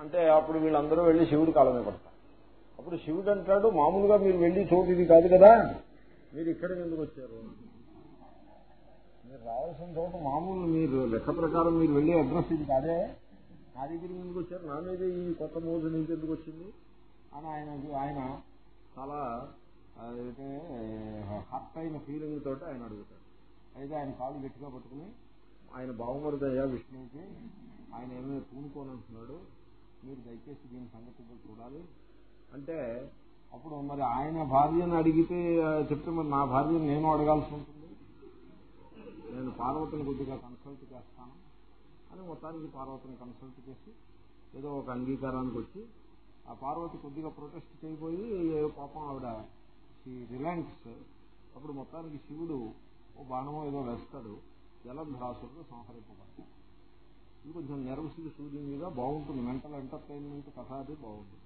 అంటే అప్పుడు వీళ్ళందరూ వెళ్ళి శివుడి కాలమే పడతారు అప్పుడు శివుడు అంటాడు మామూలుగా మీరు వెళ్ళి చోటు ఇది కాదు కదా మీరు ఇక్కడికి ఎందుకు వచ్చారు మీరు రావాల్సిన చోట మామూలు మీరు లెక్క ప్రకారం మీరు వెళ్ళే అడ్రస్ ఇది కాదే నా దగ్గరికి ఎందుకు వచ్చారు నా మీద ఈ కొత్త మోజు నీకు ఎందుకు వచ్చింది అని ఆయన ఆయన చాలా ఆ, అయితే హర్ట్ అయిన ఫీలింగ్ తోటి ఆయన అడుగుతాడు అయితే ఆయన కాళ్ళు గట్టిగా పట్టుకుని ఆయన బావమరుదయ్యా విష్ణువుకి ఆయన ఏమైనా పూనుకోనంటున్నాడు మీరు దయచేసి దీని సంగతి కూడా చూడాలి అంటే అప్పుడు మరి ఆయన భార్యను అడిగితే ఆ, చెప్తే మరి నా భార్యను నేను అడగాల్సి ఉంటుంది నేను పార్వతిని కొద్దిగా కన్సల్ట్ చేస్తాను అని మొత్తానికి పార్వతిని కన్సల్ట్ చేసి ఏదో ఒక అంగీకారానికి వచ్చి ఆ పార్వతి కొద్దిగా ప్రొటెస్ట్ చేయబోయి ఏ పాపం ఆవిడ రిలాక్స్ అప్పుడు మొత్తానికి శివుడు ఓ బాణమో ఏదో వేస్తాడు జలధరాసుడు సంహరింపబడతాడు ఇది కొంచెం నెర్వస్కి సూర్యునిగా బాగుంటుంది మెంటల్ ఎంటర్టైన్మెంట్ కథ అది బాగుంటుంది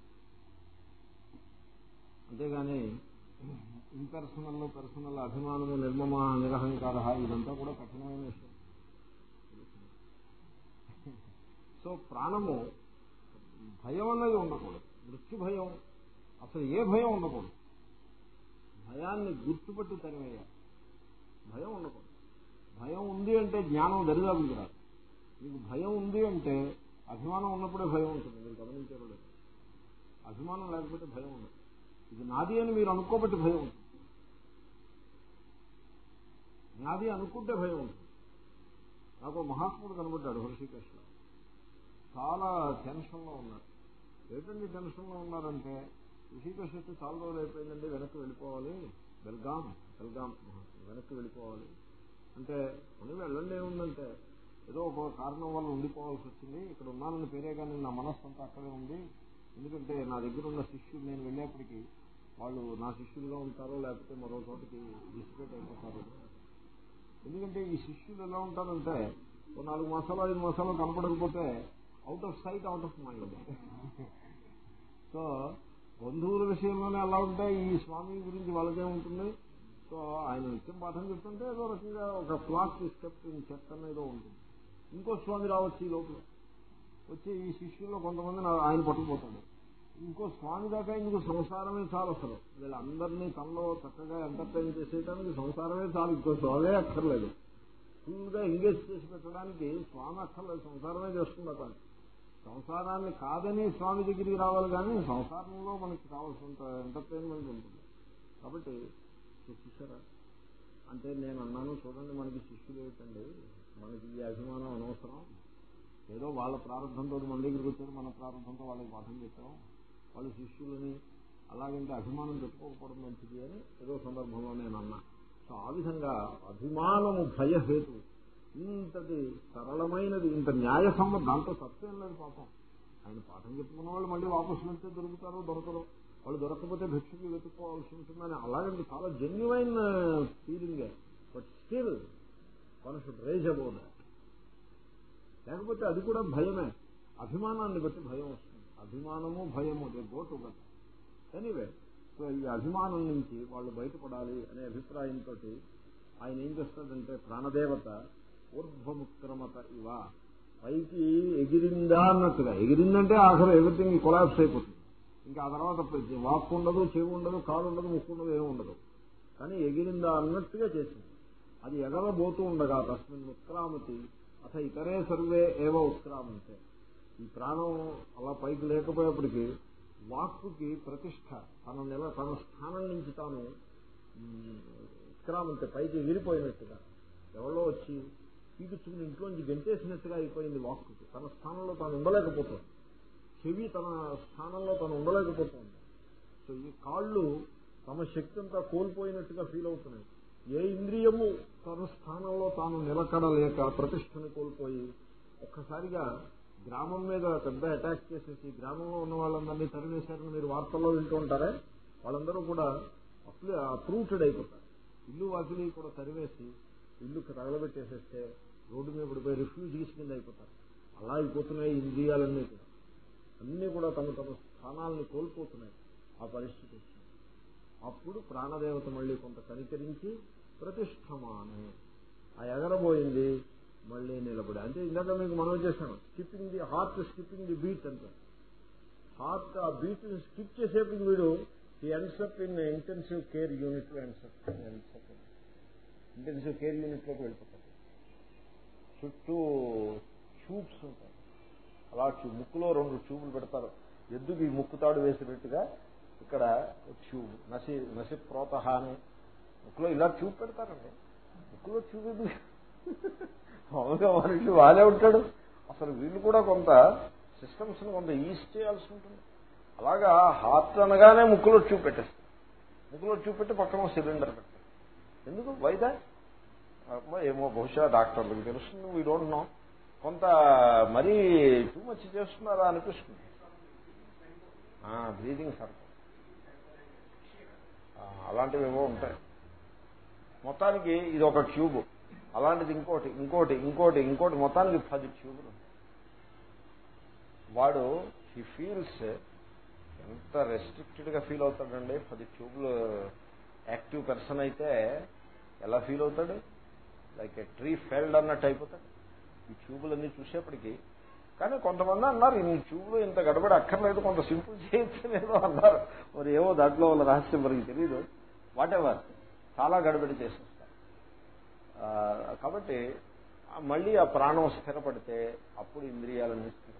అంతేగాని ఇంపర్సనల్ పర్సనల్ అభిమానము నిర్మమ నిరహంకార ఇదంతా కూడా కఠినమైన విషయం సో ప్రాణము భయం అనేది ఉండకూడదు మృత్యు భయం అసలు ఏ భయం ఉండకూడదు భయాన్ని గుర్తుపట్టి తరివేయాలి భయం ఉండకూడదు భయం ఉంది అంటే జ్ఞానం దరిదాపులకు రాదు మీకు భయం ఉంది అంటే అభిమానం ఉన్నప్పుడే భయం ఉంటుంది మీరు గమనించారు లేదు అభిమానం లేకపోతే భయం ఉండదు ఇది నాది అని మీరు అనుకోబట్టి భయం ఉంటుంది నాది అనుకుంటే భయం ఉంటుంది నాకు ఓ మహాత్ముడు కనబడ్డాడు హృషికేశ్లో చాలా టెన్షన్లో ఉన్నారు ఏంటండి టెన్షన్లో ఉన్నారంటే ఋషికేశ్ వచ్చి చాలా రోజులు అయిపోయిందండి వెనక్కి వెళ్ళిపోవాలి బెల్గాం బెల్గాం వెనక్కి వెళ్ళిపోవాలి అంటే మనం వెళ్ళండి ఏముందంటే ఏదో ఒక కారణం వల్ల ఉండిపోవాల్సి వచ్చింది ఇక్కడ ఉన్నానని పేరే కానీ నా మనస్సు అంతా అక్కడే ఉంది ఎందుకంటే నా దగ్గర ఉన్న శిష్యులు నేను వెళ్ళేప్పటికీ వాళ్ళు నా శిష్యులుగా ఉంటారో లేకపోతే మరో చోటకి డిసిపేట్ అయిపోతారు ఎందుకంటే ఈ శిష్యులు ఎలా ఉంటారంటే ఓ నాలుగు మాసాలు ఐదు మాసాలు కనపడకపోతే out of sight out of mind so బంధువుల విషయంలోనే అలా ఉంటాయి ఈ స్వామి గురించి వాళ్ళకే ఉంటుంది సో ఆయన నిత్యం పాఠం చెప్తుంటే ఏదో రకంగా ఒక ఫ్లాక్ స్టెప్ చెప్తాను ఏదో ఉంటుంది ఇంకో స్వామి రావచ్చు ఈ లోపల వచ్చి ఈ శిష్యుల్లో కొంతమంది నా- ఆయన పట్టుకుపోతాడు ఇంకో స్వామి దాకా ఇందుకు సంసారమే చాలు అసలు వీళ్ళందరినీ తనలో చక్కగా ఎంటర్టైన్ చేసేయడానికి సంసారమే చాలు ఇంకో స్వామే అక్కర్లేదు ఫుల్గా ఎంగేజ్ చేసి పెట్టడానికి స్వామి అక్కర్లేదు సంసారమే చేస్తుంది అతను సంసారాన్ని కాదని స్వామి దగ్గరికి రావాలి కానీ సంసారంలో మనకి కావాల్సినంత ఎంటర్టైన్మెంట్ ఉంటుంది కాబట్టి సో చూసారా అంటే నేను అన్నాను చూడండి మనకి శిష్యులు ఏమిటండి మనకి ఈ అభిమానం అనవసరం ఏదో వాళ్ళ ప్రారంభంతో మన దగ్గరికి వచ్చారు మన ప్రారంభంతో వాళ్ళకి పాఠం చెప్పాం వాళ్ళ శిష్యులని అలాగంటే అభిమానం పెట్టుకోకపోవడం మంచిది అని ఏదో సందర్భంలో నేను అన్నా సో ఆ విధంగా అభిమానము భయహేతు ఇంతటి సరళమైనది ఇంత న్యాయ సమ్మతం దాంట్లో సత్యం లేదు పాపం ఆయన పాఠం చెప్పుకున్న వాళ్ళు మళ్ళీ వాపసు వెళ్తే దొరుకుతారో దొరకరు వాళ్ళు దొరకకపోతే భిక్షకి వెతుక్కోవాల్సి ఉంటుందని అలాగంటే చాలా జెన్యువైన్ ఫీలింగే but still one should raise about లేకపోతే అది కూడా భయమే అభిమానాన్ని బట్టి భయం వస్తుంది అభిమానము భయము they go to gut anyway so ఈ అభిమానం నుంచి వాళ్ళు బయటపడాలి అనే అభిప్రాయంతో ఆయన ఏం చేస్తాడంటే ప్రాణదేవత ఊర్ధ్వముక్రమత ఇవ పైకి ఎగిరిందా అన్నట్టుగా ఎగిరిందంటే ఆఖరు ఎవ్రీథింగ్ కొలాప్స్ అయిపోతుంది ఇంకా ఆ తర్వాత వాక్కు ఉండదు చెవి ఉండదు కాలు ఉండదు ముక్కు ఉండదు ఏమి ఉండదు కానీ ఎగిరిందా అన్నట్టుగా చేసింది అది ఎగరబోతూ ఉండగా తస్మిన్ ఉత్క్రామతి అస ఇతరే సర్వే ఏవో ఉత్క్రామంతే ఈ ప్రాణం అలా పైకి లేకపోయేప్పటికీ వాక్కుకి ప్రతిష్ట తన నెల తన స్థానం నుంచి తాను మ్, ఉత్క్రామంతే పైకి ఎగిరిపోయినట్టుగా ఎవరో వచ్చి పీకిచ్చుకుని ఇంట్లోంచి గంటేసినట్టుగా అయిపోయింది వాక్కుకి తన స్థానంలో తాను ఉండలేకపోతుంది చెవి తన స్థానంలో తను ఉండలేకపోతుంది సో ఈ కాళ్ళు తమ శక్తి అంతా కోల్పోయినట్టుగా ఫీల్ అవుతున్నాయి ఏ ఇంద్రియము తన స్థానంలో తాను నిలకడలేక ప్రతిష్టను కోల్పోయి ఒక్కసారిగా గ్రామం మీద పెద్ద అటాక్ చేసేసి గ్రామంలో ఉన్న వాళ్ళందరినీ తరివేశారని మీరు వార్తల్లో వింటూ ఉంటారే వాళ్ళందరూ కూడా అప్లే అప్రూటెడ్ అయిపోతారు ఇల్లు వాకిలి కూడా తరివేసి ఇల్లు తగలబెట్టేసేస్తే రోడ్డు మీద పడిపోయి రిఫ్యూజీస్ కింద అయిపోతారు అలా అయిపోతున్నాయి ఇంద్రియాలన్నీ కూడా అన్నీ కూడా తమ తమ స్థానాలను కోల్పోతున్నాయి ఆ పరిస్థితి వచ్చింది అప్పుడు ప్రాణదేవత మళ్ళీ కొంత కనికరించి ప్రతిష్టమాను ఆ ఎగరబోయింది మళ్ళీ నిలబడి అంటే ఇందాక మీకు మనం చేశాను skipping the heart skipping the beat అంటే హార్ట్ ఆ బీట్ స్కిప్ చేసేప్పుడు వీడు ఈ ends up in intensive care unit లో ఎండ్సప్ ఇంటెన్సివ్ కేర్ యూనిట్ లోకి వెళ్ళిపోతాడు చుట్టూ ట్యూబ్స్ ఉంటాయి అలా ట్యూబ్ ముక్కులో రెండు ట్యూబులు పెడతారు ఎద్దుకి ముక్కు తాడు వేసినట్టుగా ఇక్కడ ట్యూబ్ నసి నసి ప్రోతహ అని ముక్కులో ఇలా ట్యూబ్ పెడతారండి ముక్కులో ట్యూబ్ ఎందుకు మామూలుగా మనిషి వాలే ఉంటాడు అసలు వీళ్ళు కూడా కొంత సిస్టమ్స్ కొంత ఈజ్ చేయాల్సి ఉంటుంది అలాగా హార్ట్ అనగానే ముక్కులో ట్యూబ్ పెట్టేస్తారు ముక్కులో ట్యూబ్ పెట్టి పక్కన సిలిండర్ పెట్టారు ఎందుకు వైదా ఏమో బహుశా డాక్టర్లకు తెలుస్తుంది వీ డోంట్ నో కొంత మరీ టూ మచ్ చేస్తున్నారా అనిపిస్తుంది బ్రీదింగ్ సర్కిల్ అలాంటివి ఏవో ఉంటాయి మొత్తానికి ఇది ఒక ట్యూబ్ అలాంటిది ఇంకోటి ఇంకోటి ఇంకోటి ఇంకోటి మొత్తానికి పది ట్యూబులు వాడు హీ ఫీల్స్ ఎంత రెస్ట్రిక్టెడ్ గా ఫీల్ అవుతాడండి పది ట్యూబ్లు యాక్టివ్ పర్సన్ అయితే ఎలా ఫీల్ అవుతాడు లైక్ ఏ ట్రీ ఫెల్డ్ అన్నట్టు అయిపోతాడు ఈ ట్యూబులన్నీ చూసేప్పటికీ కానీ కొంతమంది అన్నారు ఈ ట్యూబ్లు ఇంత గడబడి అక్కర్లేదు కొంత సింపుల్ చేయలేదు అన్నారు మరి ఏవో దాంట్లో ఉన్న రహస్యం మనకి తెలియదు వాట్ ఎవర్ చాలా గడబడి చేసేస్తారు కాబట్టి మళ్ళీ ఆ ప్రాణం స్థిరపడితే అప్పుడు ఇంద్రియాలన్నీ స్థిరపడతాయి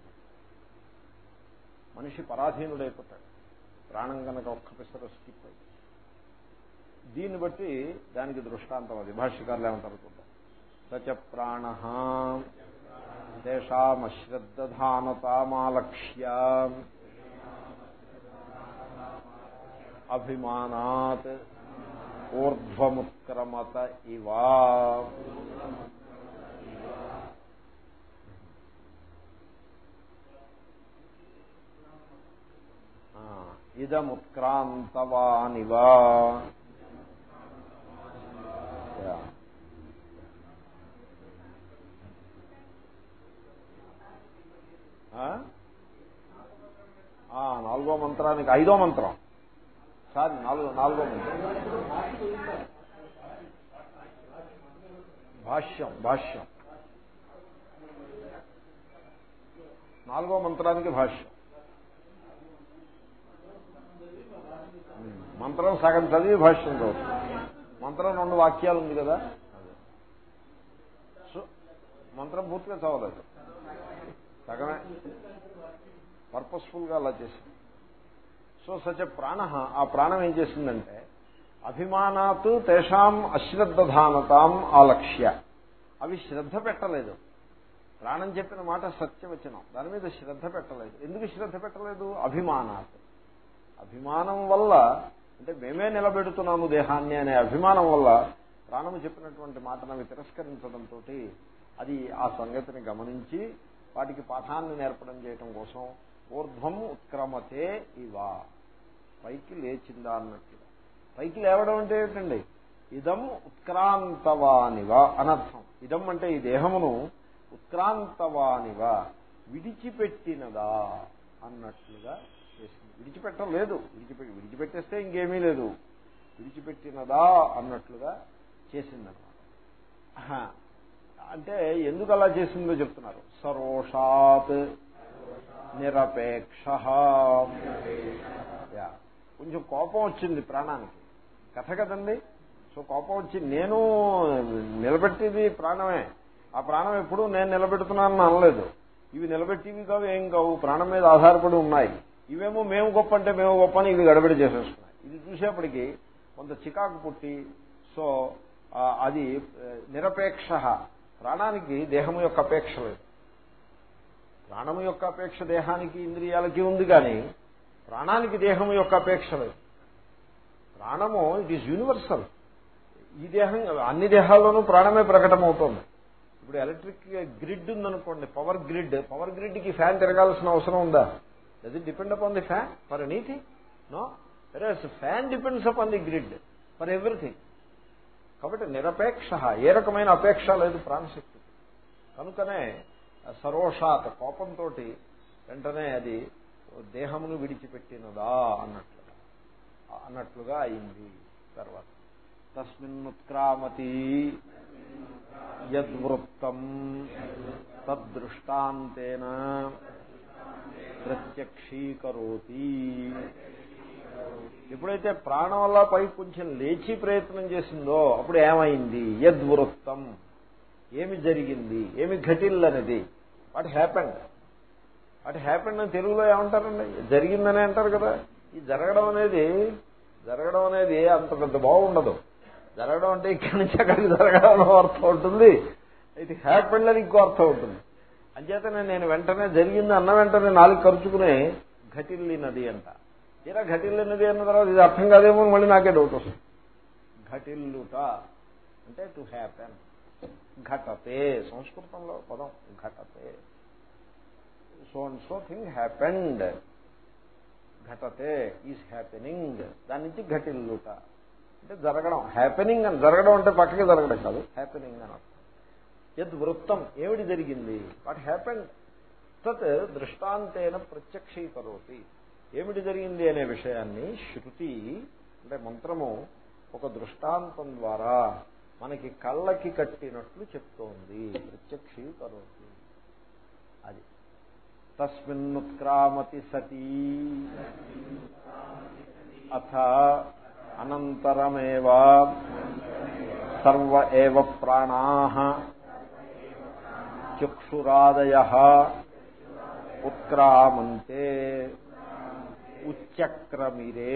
మనిషి పరాధీనుడైపోతాడు ప్రాణం కనుక ఒక్క పిసర స్కిప్ అయి దీన్ని బట్టి దానికి దృష్టాంతం అది భాష్యకారులు ఏమంటారు చూద్దాం సచ ప్రాణ తేషామశ్రద్ధానతామాలక్ష్య అభిమానాత్ ఊర్ధ్వముత్క్రమత ఇవా ఇదముత్క్రాంతవానివా నాలుగో మంత్రానికి ఐదో మంత్రం సారీ నాలుగో నాలుగో మంత్రం భాష్యం భాష్యం నాలుగో మంత్రానికి భాష్యం మంత్రం సగం చదివి భాష్యం చదువుతుంది మంత్రం రెండు వాక్యాలు ఉంది కదా సో మంత్రం పూర్తిగా చదవలేదు సగమే పర్పస్ఫుల్ గా అలా చేసింది సో సచ ప్రాణ ఆ ప్రాణం ఏం చేసిందంటే అభిమానాత్ తేషాం అశ్రద్ధానతాం ఆలక్ష్య అవి శ్రద్ధ పెట్టలేదు ప్రాణం చెప్పిన మాట సత్యవచనం దాని మీద శ్రద్ధ పెట్టలేదు ఎందుకు శ్రద్ధ పెట్టలేదు అభిమానాత్ అభిమానం వల్ల అంటే మేమే నిలబెడుతున్నాము దేహాన్ని అనే అభిమానం వల్ల ప్రాణము చెప్పినటువంటి మాటను అవి తిరస్కరించడంతో అది ఆ సంగతిని గమనించి వాటికి పాఠాన్ని నేర్పడం చేయటం కోసం ఊర్ధ్వం ఉత్క్రమతే ఇవా పైకి లేచిందా అన్నట్టుగా పైకి లేవడం అంటే ఏంటండి ఇదం ఉత్క్రాంతవానివా అనర్థం ఇదం అంటే ఈ దేహమును ఉత్క్రాంతవానివా విడిచిపెట్టినదా అన్నట్లుగా చేసింది విడిచిపెట్టడం లేదు విడిచిపెట్టి విడిచిపెట్టేస్తే ఇంకేమీ లేదు విడిచిపెట్టినదా అన్నట్లుగా చేసిందనమాట అంటే ఎందుకు అలా చేసిందో చెప్తున్నారు సరోషాత్ నిరపేక్ష కొంచెం కోపం వచ్చింది ప్రాణానికి కథ కదండి సో కోపం వచ్చి నేను నిలబెట్టేది ప్రాణమే ఆ ప్రాణం ఎప్పుడు నేను నిలబెడుతున్నానని అనలేదు ఇవి నిలబెట్టేవి కావు ఏం కావు ప్రాణం మీద ఆధారపడి ఉన్నాయి ఇవేమో మేము గొప్ప అంటే మేము గొప్ప అని ఇవి గడబడి చేసేస్తున్నాయి ఇది చూసేప్పటికి కొంత చికాకు పుట్టి సో అది నిరపేక్ష ప్రాణానికి దేహం యొక్క అపేక్ష లేదు ప్రాణము యొక్క అపేక్ష దేహానికి ఇంద్రియాలకి ఉంది కానీ ప్రాణానికి దేహం యొక్క అపేక్ష లేదు ప్రాణము ఇట్ ఈజ్ యూనివర్సల్ ఈ దేహం అన్ని దేహాల్లోనూ ప్రాణమే ప్రకటమవుతోంది ఇప్పుడు ఎలక్ట్రిక్ గ్రిడ్ ఉందనుకోండి పవర్ గ్రిడ్ పవర్ గ్రిడ్కి ఫ్యాన్ తిరగాల్సిన అవసరం ఉందా does it depend upon the fan for anything no whereas fan depends upon the grid for everything కాబట్టి నిరపేక్ష ఏ రకమైన అపేక్ష లేదు ప్రాణశక్తి కనుకనే సరోషాత్ కోపంతో వెంటనే అది దేహమును విడిచిపెట్టినదా అన్నట్లుగా అన్నట్లుగా అయింది తర్వాత తస్మిన్ ఉత్క్రామతి యద్వృత్తం తద్దృష్టాంతేన ప్రత్యక్షీకరోతి ఎప్పుడైతే ప్రాణం వల్ల పై కొంచెం లేచి ప్రయత్నం చేసిందో అప్పుడు ఏమైంది యద్వృత్తం ఏమి జరిగింది ఏమి ఘటిల్లనిది వాట్ హ్యాపెండ్ వాట్ హ్యాపెండ్ అని తెలుగులో ఏమంటారండి జరిగిందని అంటారు కదా ఈ జరగడం అనేది జరగడం అనేది అంత పెద్ద బాగుండదు జరగడం అంటే ఇక్కడి నుంచి అక్కడికి జరగడం అర్థం ఉంటుంది ఇది హ్యాపెండ్ అని ఇంకో అర్థం ఉంటుంది అంచేతనే నేను వెంటనే జరిగింది అన్న వెంటనే నాలుగు ఖర్చుకుని ఘటిల్లినది అంట తీరా ఘటిల్లినది అన్న తర్వాత ఇది అర్థం కాదేమో అని మళ్ళీ నాకే డౌట్ వస్తుంది ఘటిల్లుట అంటే టు హ్యాపెన్ ఘటతే సంస్కృతంలో పదం ఘటతే so and so thing happened ఘటతే ఈజ్ హ్యాపెనింగ్ దాని నుంచి ఘటిల్లుట అంటే జరగడం హ్యాపెనింగ్ అని జరగడం అంటే పక్కకి జరగడం కాదు హ్యాపెనింగ్ అని అర్థం యద్ వృత్తం ఏమిటి జరిగింది వాట్ హ్యాపెండ్ తత్ దృష్టాంతేన ప్రత్యక్షీకరోతి ఏమిటి జరిగింది అనే విషయాన్ని శృతి అంటే మంత్రము ఒక దృష్టాంతం ద్వారా మనకి కళ్ళకి కట్టినట్లు చెప్తోంది ప్రత్యక్షీకరోతి అది తస్మిన్నుత్క్రామతి సతీ అథ అనంతరమేవ సర్వ ఏవ ప్రాణా చక్షురాదయ ఉత్క్రామంతే ఉచ్చక్రమిరే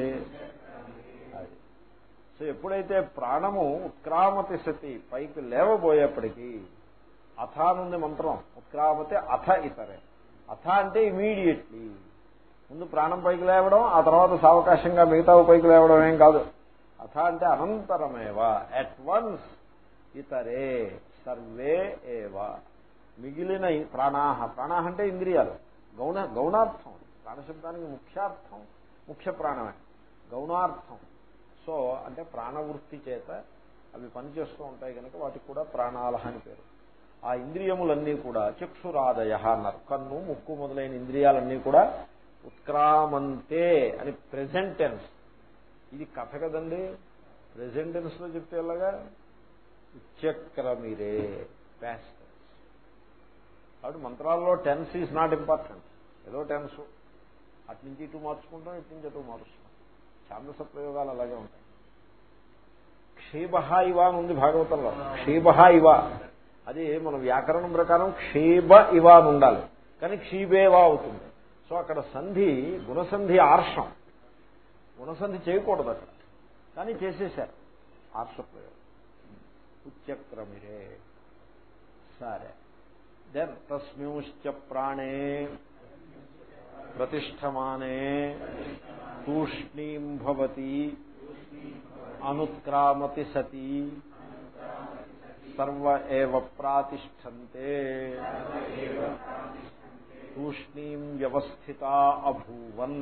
సో ఎప్పుడైతే ప్రాణము ఉత్క్రామతి సతి పైకి లేవబోయేప్పటికీ అథ నుండి మంత్రం ఉత్క్రామతే అథ ఇతరే అథ అంటే ఇమీడియట్లీ ముందు ప్రాణం పైకి లేవడం ఆ తర్వాత సావకాశంగా మిగతా పైకి లేవడం ఏం కాదు అథ అంటే అనంతరమేవ అట్ వన్స్ ఇతరే సర్వే ఏవ మిగిలిన ప్రాణాహ ప్రాణాహ అంటే ఇంద్రియాలు గౌణ గౌణార్థం ప్రాణశబ్దానికి ముఖ్యార్థం ముఖ్య ప్రాణమే గౌణార్థం సో అంటే ప్రాణవృత్తి చేత అవి పనిచేస్తూ ఉంటాయి కనుక వాటికి కూడా ప్రాణాలహ అని పేరు ఆ ఇంద్రియములన్నీ కూడా చక్షురాదయ అన్నారు కన్ను ముక్కు మొదలైన ఇంద్రియాలన్నీ కూడా ఉత్క్రామంతే అని ప్రెసెంట్ టెన్స్ ఇది కథ కదండి ప్రెసెంట్ టెన్స్ లో చెప్తే ఎలాగా ఉచ్చక్రమిరే ప్యాస్ట్ కాబట్టి మంత్రాల్లో టెన్స్ ఈజ్ నాట్ ఇంపార్టెంట్ ఏదో టెన్స్ అటు నుంచి ఇటు మార్చుకుంటాం ఇటు నుంచి అటు మారుస్తాం ఛాందస ప్రయోగాలు అలాగే ఉంటాయి క్షేబహ ఇవ అని ఉంది భాగవతంలో క్షేబహ ఇవ అది మన వ్యాకరణం ప్రకారం క్షేబ ఇవ అని ఉండాలి కానీ క్షీబేవా అవుతుంది సో అక్కడ సంధి గుణసంధి ఆర్షం గుణసంధి చేయకూడదు అక్కడ కానీ చేసేశారు ఆర్ష ప్రయోగం ఉచ్చక్రమిరే సరే దెన్ తస్మింశ్చ ప్రాణే ప్రతిష్టమానే తూష్ణీం భవతి అనుత్క్రామతి సతి సర్వ ఏవ ప్రాతిష్టంతే తూష్ణీం వ్యవస్థిత అభూవన్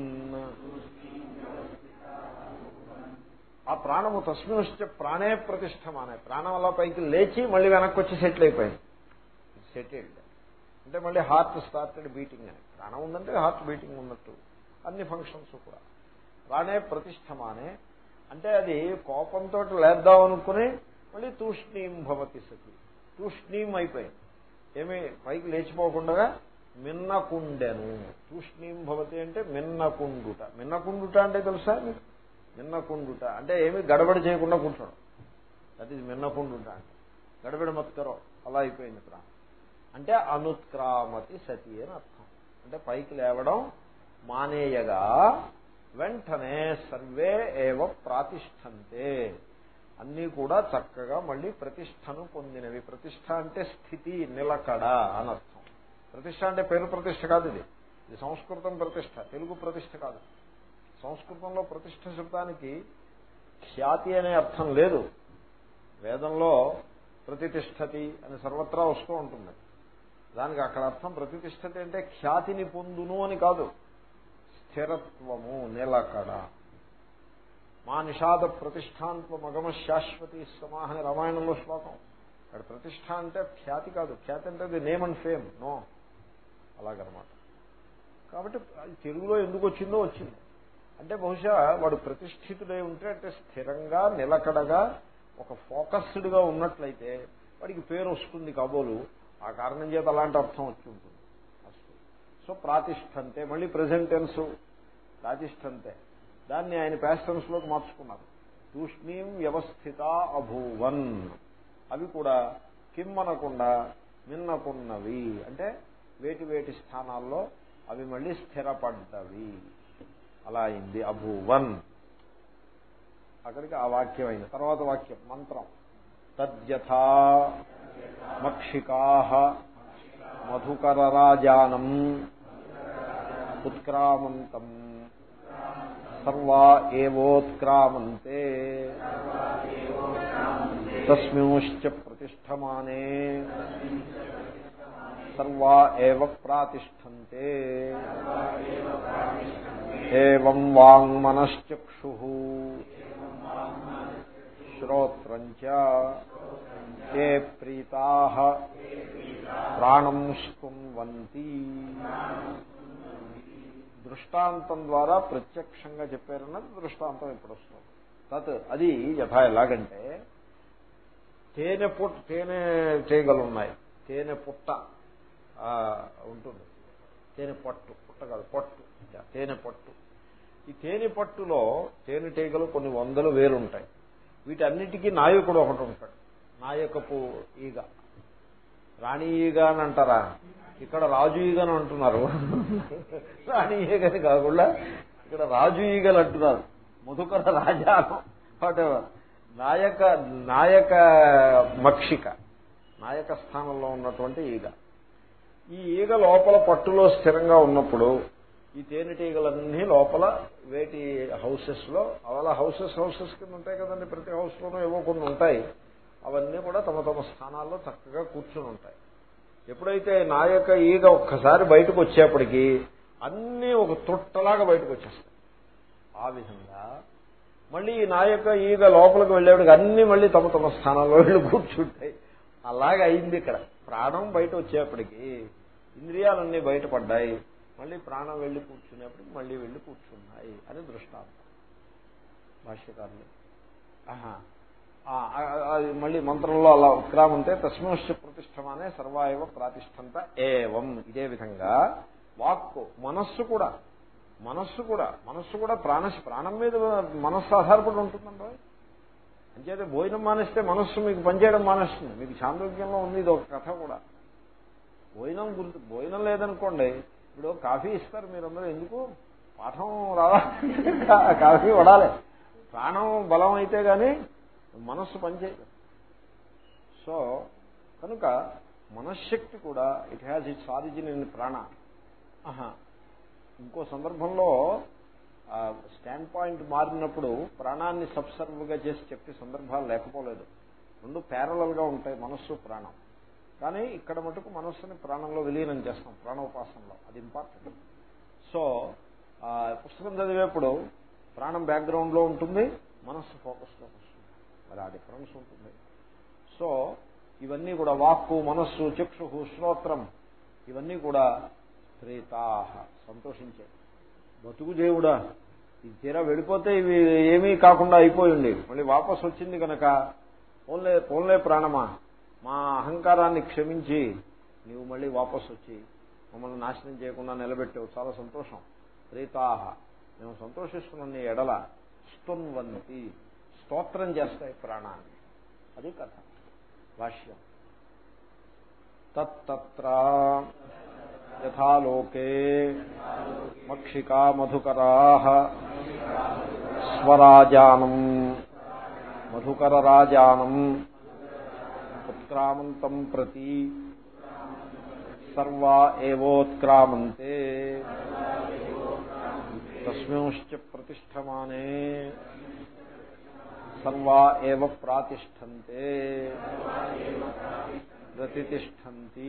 ఆ ప్రాణము తస్మింశ్చ ప్రాణే ప్రతిష్టమానే ప్రాణం అలా పైకి లేచి మళ్ళీ వెనక్కి వచ్చి సెటిల్ అయిపోయింది సెటిల్డ్ అంటే మళ్ళీ హార్ట్ స్టార్టెడ్ బీటింగ్ అని ప్రాణం ఉందంటే హార్ట్ బీటింగ్ ఉన్నట్టు అన్ని ఫంక్షన్స్ కూడా ప్రాణే ప్రతిష్టమానే అంటే అది కోపంతో లేద్దాం అనుకుని మళ్ళీ తూష్ణీం భవతి సతి తూష్ణీం అయిపోయింది ఏమి పైకి లేచిపోకుండా మిన్నకుండెను తూష్ణీం భవతి అంటే మిన్నకుండుట మిన్నకుండుట అంటే తెలుసా మీకు మిన్నకుండుట అంటే ఏమి గడబడి చేయకుండా కూర్చోడం దట్ ఈజ్ మిన్నకుండుట అంటే గడబడి మత్కరో అలా అయిపోయింది ప్రాణం అంటే అనుత్క్రామతి సతి అని అర్థం అంటే పైకి లేవడం మానేయగా వెంటనే సర్వే ఏవ ప్రాతిష్టంతే అన్నీ కూడా చక్కగా మళ్ళీ ప్రతిష్టను పొందినవి ప్రతిష్ట అంటే స్థితి నిలకడ అని అర్థం ప్రతిష్ట అంటే పేరు ప్రతిష్ట కాదు ఇది ఇది సంస్కృతం ప్రతిష్ట తెలుగు ప్రతిష్ట కాదు సంస్కృతంలో ప్రతిష్ట శబ్దానికి ఖ్యాతి అనే అర్థం లేదు వేదంలో ప్రతిష్టతి అని సర్వత్రా వస్తూ ఉంటుంది దానికి అక్కడ అర్థం ప్రతిష్టతి అంటే ఖ్యాతిని పొందును అని కాదు స్థిరత్వము నిలకడ మా నిషాద ప్రతిష్టాంత్వ మగమ శాశ్వతి సమాహ అని రామాయణంలో శ్లోకం అక్కడ ప్రతిష్ట అంటే ఖ్యాతి కాదు ఖ్యాతి అంటే అది నేమ్ అండ్ ఫేమ్ నో అలాగనమాట కాబట్టి తెలుగులో ఎందుకు వచ్చిందో వచ్చింది అంటే బహుశా వాడు ప్రతిష్ఠితుడై ఉంటే అంటే స్థిరంగా నిలకడగా ఒక ఫోకస్డ్గా ఉన్నట్లయితే వాడికి పేరు వస్తుంది కాబోలు ఆ కారణం చేత అలాంటి అర్థం వచ్చి ఉంటుంది అస్తు సో ప్రాతిష్టంతే మళ్ళీ ప్రజెంట్ టెన్స్ ప్రాతిష్టంతే దాన్ని ఆయన ప్యాస్టెన్స్ లోకి మార్చుకున్నారు తూష్ణీం వ్యవస్థిత అభూవన్ అవి కూడా కిమ్మనకుండా మిన్నకున్నవి అంటే వేటి వేటి స్థానాల్లో అవి మళ్ళీ స్థిరపడ్డవి అలా అయింది అభూవన్ అక్కడికి ఆ వాక్యం అయింది తర్వాత వాక్యం మంత్రం తద్యథా మక్షికా మధుకరరాజానం ఉత్క్రామంతం సర్వా ఏవోత్క్రామంతే తస్మింశ్చ ప్రతిష్టమానే సర్వా ఏవ ప్రాతిష్టంతే ఏం వాంగ్మనశ్చక్షు శ్రోత్రం తే ప్రీతా ప్రాణం స్తున్వంతి దృష్టాంతం ద్వారా ప్రత్యక్షంగా చెప్పారన్నది దృష్టాంతం ఇప్పుడు వస్తుంది తత్ అది యథా ఎలాగంటే తేనె పుట్ట తేనె తీగలు ఉన్నాయి తేనె పుట్ట ఉంటుంది తేనె పట్టు పుట్ట కాదు పట్టు తేనె పట్టు ఈ తేనె పట్టులో తేనెటీగలు కొన్ని వందలు వేరుంటాయి వీటన్నిటికీ నాయకుడు ఒకటి ఉంటాడు నాయకపు ఈగ రాణి ఈగ అని అంటారా ఇక్కడ రాజు ఈగని అంటున్నారు రాణి ఈగని కాకుండా ఇక్కడ రాజు ఈగలు అంటున్నారు మధుకర రాజానం వాటెవర్ నాయక నాయక మక్షిక నాయక స్థానంలో ఉన్నటువంటి ఈగ ఈ ఈగ లోపల పట్టులో స్థిరంగా ఉన్నప్పుడు ఈ తేనెటీగలన్నీ లోపల వేటి హౌసెస్ లో అలా హౌసెస్ హౌసెస్ కింద ఉంటాయి కదండి ప్రతి హౌస్ లోనూ ఏవో కొన్ని ఉంటాయి అవన్నీ కూడా తమ తమ స్థానాల్లో చక్కగా కూర్చుని ఉంటాయి ఎప్పుడైతే నాయక ఈగ ఒక్కసారి బయటకు వచ్చేప్పటికీ అన్నీ ఒక తొట్టలాగా బయటకు వచ్చేస్తాయి ఆ విధంగా మళ్ళీ ఈ నాయక ఈగ లోపలికి వెళ్ళేప్పటికి అన్ని మళ్ళీ తమ తమ స్థానాల్లో వెళ్ళి కూర్చుంటాయి అలాగే అయింది ఇక్కడ ప్రాణం బయట వచ్చేప్పటికి ఇంద్రియాలన్నీ బయటపడ్డాయి మళ్ళీ ప్రాణం వెళ్ళి కూర్చునేప్పటికి మళ్ళీ వెళ్ళి కూర్చున్నాయి అని దృష్టాంతం భాష్యకారులు ఆహా మళ్ళీ మంత్రంలో అలా ఉత్క్రామంతే తస్మింశ్చ ప్రతిష్టమానే సర్వాయవ ప్రాతిష్టంత ఏవం ఇదే విధంగా వాక్కు మనస్సు కూడా మనస్సు కూడా మనస్సు కూడా ప్రాణ ప్రాణం మీద మనస్సు ఆధారపడి ఉంటుందండి అంచేతే భోజనం మానేస్తే మనస్సు మీకు పనిచేయడం మానేస్తుంది మీకు చాంద్రోగ్యంలో ఉంది ఇది ఒక కథ కూడా భోజనం గుర్తు భోజనం లేదనుకోండి ఇప్పుడు కాఫీ ఇస్తారు మీరందరూ ఎందుకు పాఠం రావాలి కాఫీ వడాలి ప్రాణం బలం అయితే గాని మనస్సు పనిచేయదు సో కనుక మనశ్శక్తి కూడా it has its origin in prana ఇంకో సందర్భంలో స్టాండ్ పాయింట్ మారినప్పుడు ప్రాణాన్ని సబ్సర్వ్గా చేసి చెప్పే సందర్భాలు లేకపోలేదు రెండు ప్యారలల్ గా ఉంటాయి మనస్సు ప్రాణం కానీ ఇక్కడ మటుకు మనస్సుని ప్రాణంలో విలీనం చేస్తాం ప్రాణోపాసనలో అది ఇంపార్టెంట్ సో పుస్తకం చదివేప్పుడు ప్రాణం బ్యాక్గ్రౌండ్ లో ఉంటుంది మనస్సు ఫోకస్లో వస్తుంది మరి ఆ డిఫరెన్స్ ఉంటుంది సో ఇవన్నీ కూడా వాక్కు మనస్సు చక్షు శ్రోత్రం ఇవన్నీ కూడా ప్రేతాహ సంతోషించే బతుకు దేవుడా ఇది తీరా వెళ్ళిపోతే ఇవి ఏమీ కాకుండా అయిపోయింది మళ్ళీ వాపస్ వచ్చింది కనుక పోన్లే పోన్లే ప్రాణమా మా అహంకారాన్ని క్షమించి నీవు మళ్ళీ వాపస్ వచ్చి మమ్మల్ని నాశనం చేయకుండా నిలబెట్టావు చాలా సంతోషం ప్రీతాహ మేము సంతోషిస్తున్నాం నీ ఎడల స్తున్వంతి స్తోత్రం చేస్తాయి ప్రాణాన్ని అది కథ భాష్యం తత్ర యథాలోకే మక్షికా మధుకరా స్వరాజానం మధుకరరాజానం ఉత్క్రామంతం ప్రతి సర్వా ఏవోత్క్రామంతే తస్మింశ్చ ప్రతిష్టమానే సర్వా ఏవ ప్రాతిష్టంతే ప్రతిష్టంతి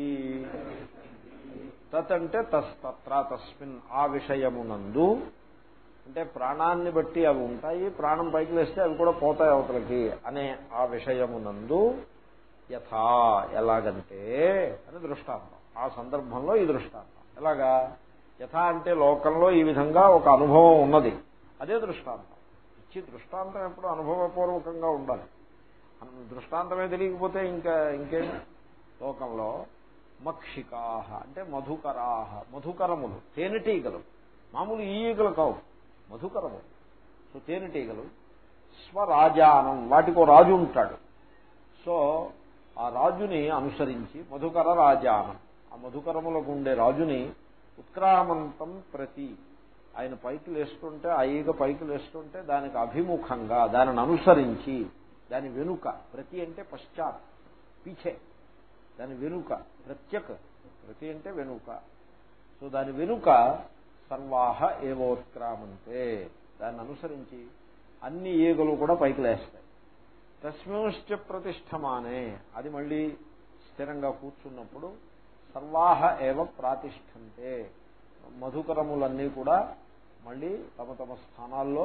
తత్ అంటే తస్త్ర తస్మిన్ ఆ విషయమునందు అంటే ప్రాణాన్ని బట్టి అవి ఉంటాయి ప్రాణం పైకి వేస్తే అవి కూడా పోతాయి అవతలకి అనే ఆ విషయమునందు యథా ఎలాగంటే అని దృష్టాంతం ఆ సందర్భంలో ఈ దృష్టాంతం ఎలాగా యథా అంటే లోకంలో ఈ విధంగా ఒక అనుభవం ఉన్నది అదే దృష్టాంతం ఇచ్చి దృష్టాంతం ఎప్పుడు అనుభవపూర్వకంగా ఉండాలి దృష్టాంతమే తెలియకపోతే ఇంకా ఇంకేం లోకంలో మక్షికాహ అంటే మధుకరాహ మధుకరములు తేనెటీగలు మామూలు ఈగలు కావు మధుకరములు సో తేనెటీగలు స్వరాజానం వాటికి రాజు ఉంటాడు సో ఆ రాజుని అనుసరించి మధుకర రాజానం ఆ మధుకరములకు ఉండే రాజుని ఉత్క్రామంతం ప్రతి ఆయన పైకి లేస్తుంటే ఆ ఈగ పైకి లేస్తుంటే దానికి అభిముఖంగా దానిని అనుసరించి దాని వెనుక ప్రతి అంటే పశ్చాత్ పీछे దాని వెనుక ప్రత్యక్ ప్రతి అంటే వెనుక సో దాని వెనుక సర్వాహ ఏవోత్క్రామంతే దాన్ని అనుసరించి అన్ని ఈగలు కూడా పైకి లేస్తాయి తస్మింశ్చ ప్రతిష్టమానే అది మళ్ళీ స్థిరంగా కూర్చున్నప్పుడు సర్వాహ ఏవ ప్రాతిష్టంతే మధుకరములన్నీ కూడా మళ్ళీ తమ తమ స్థానాల్లో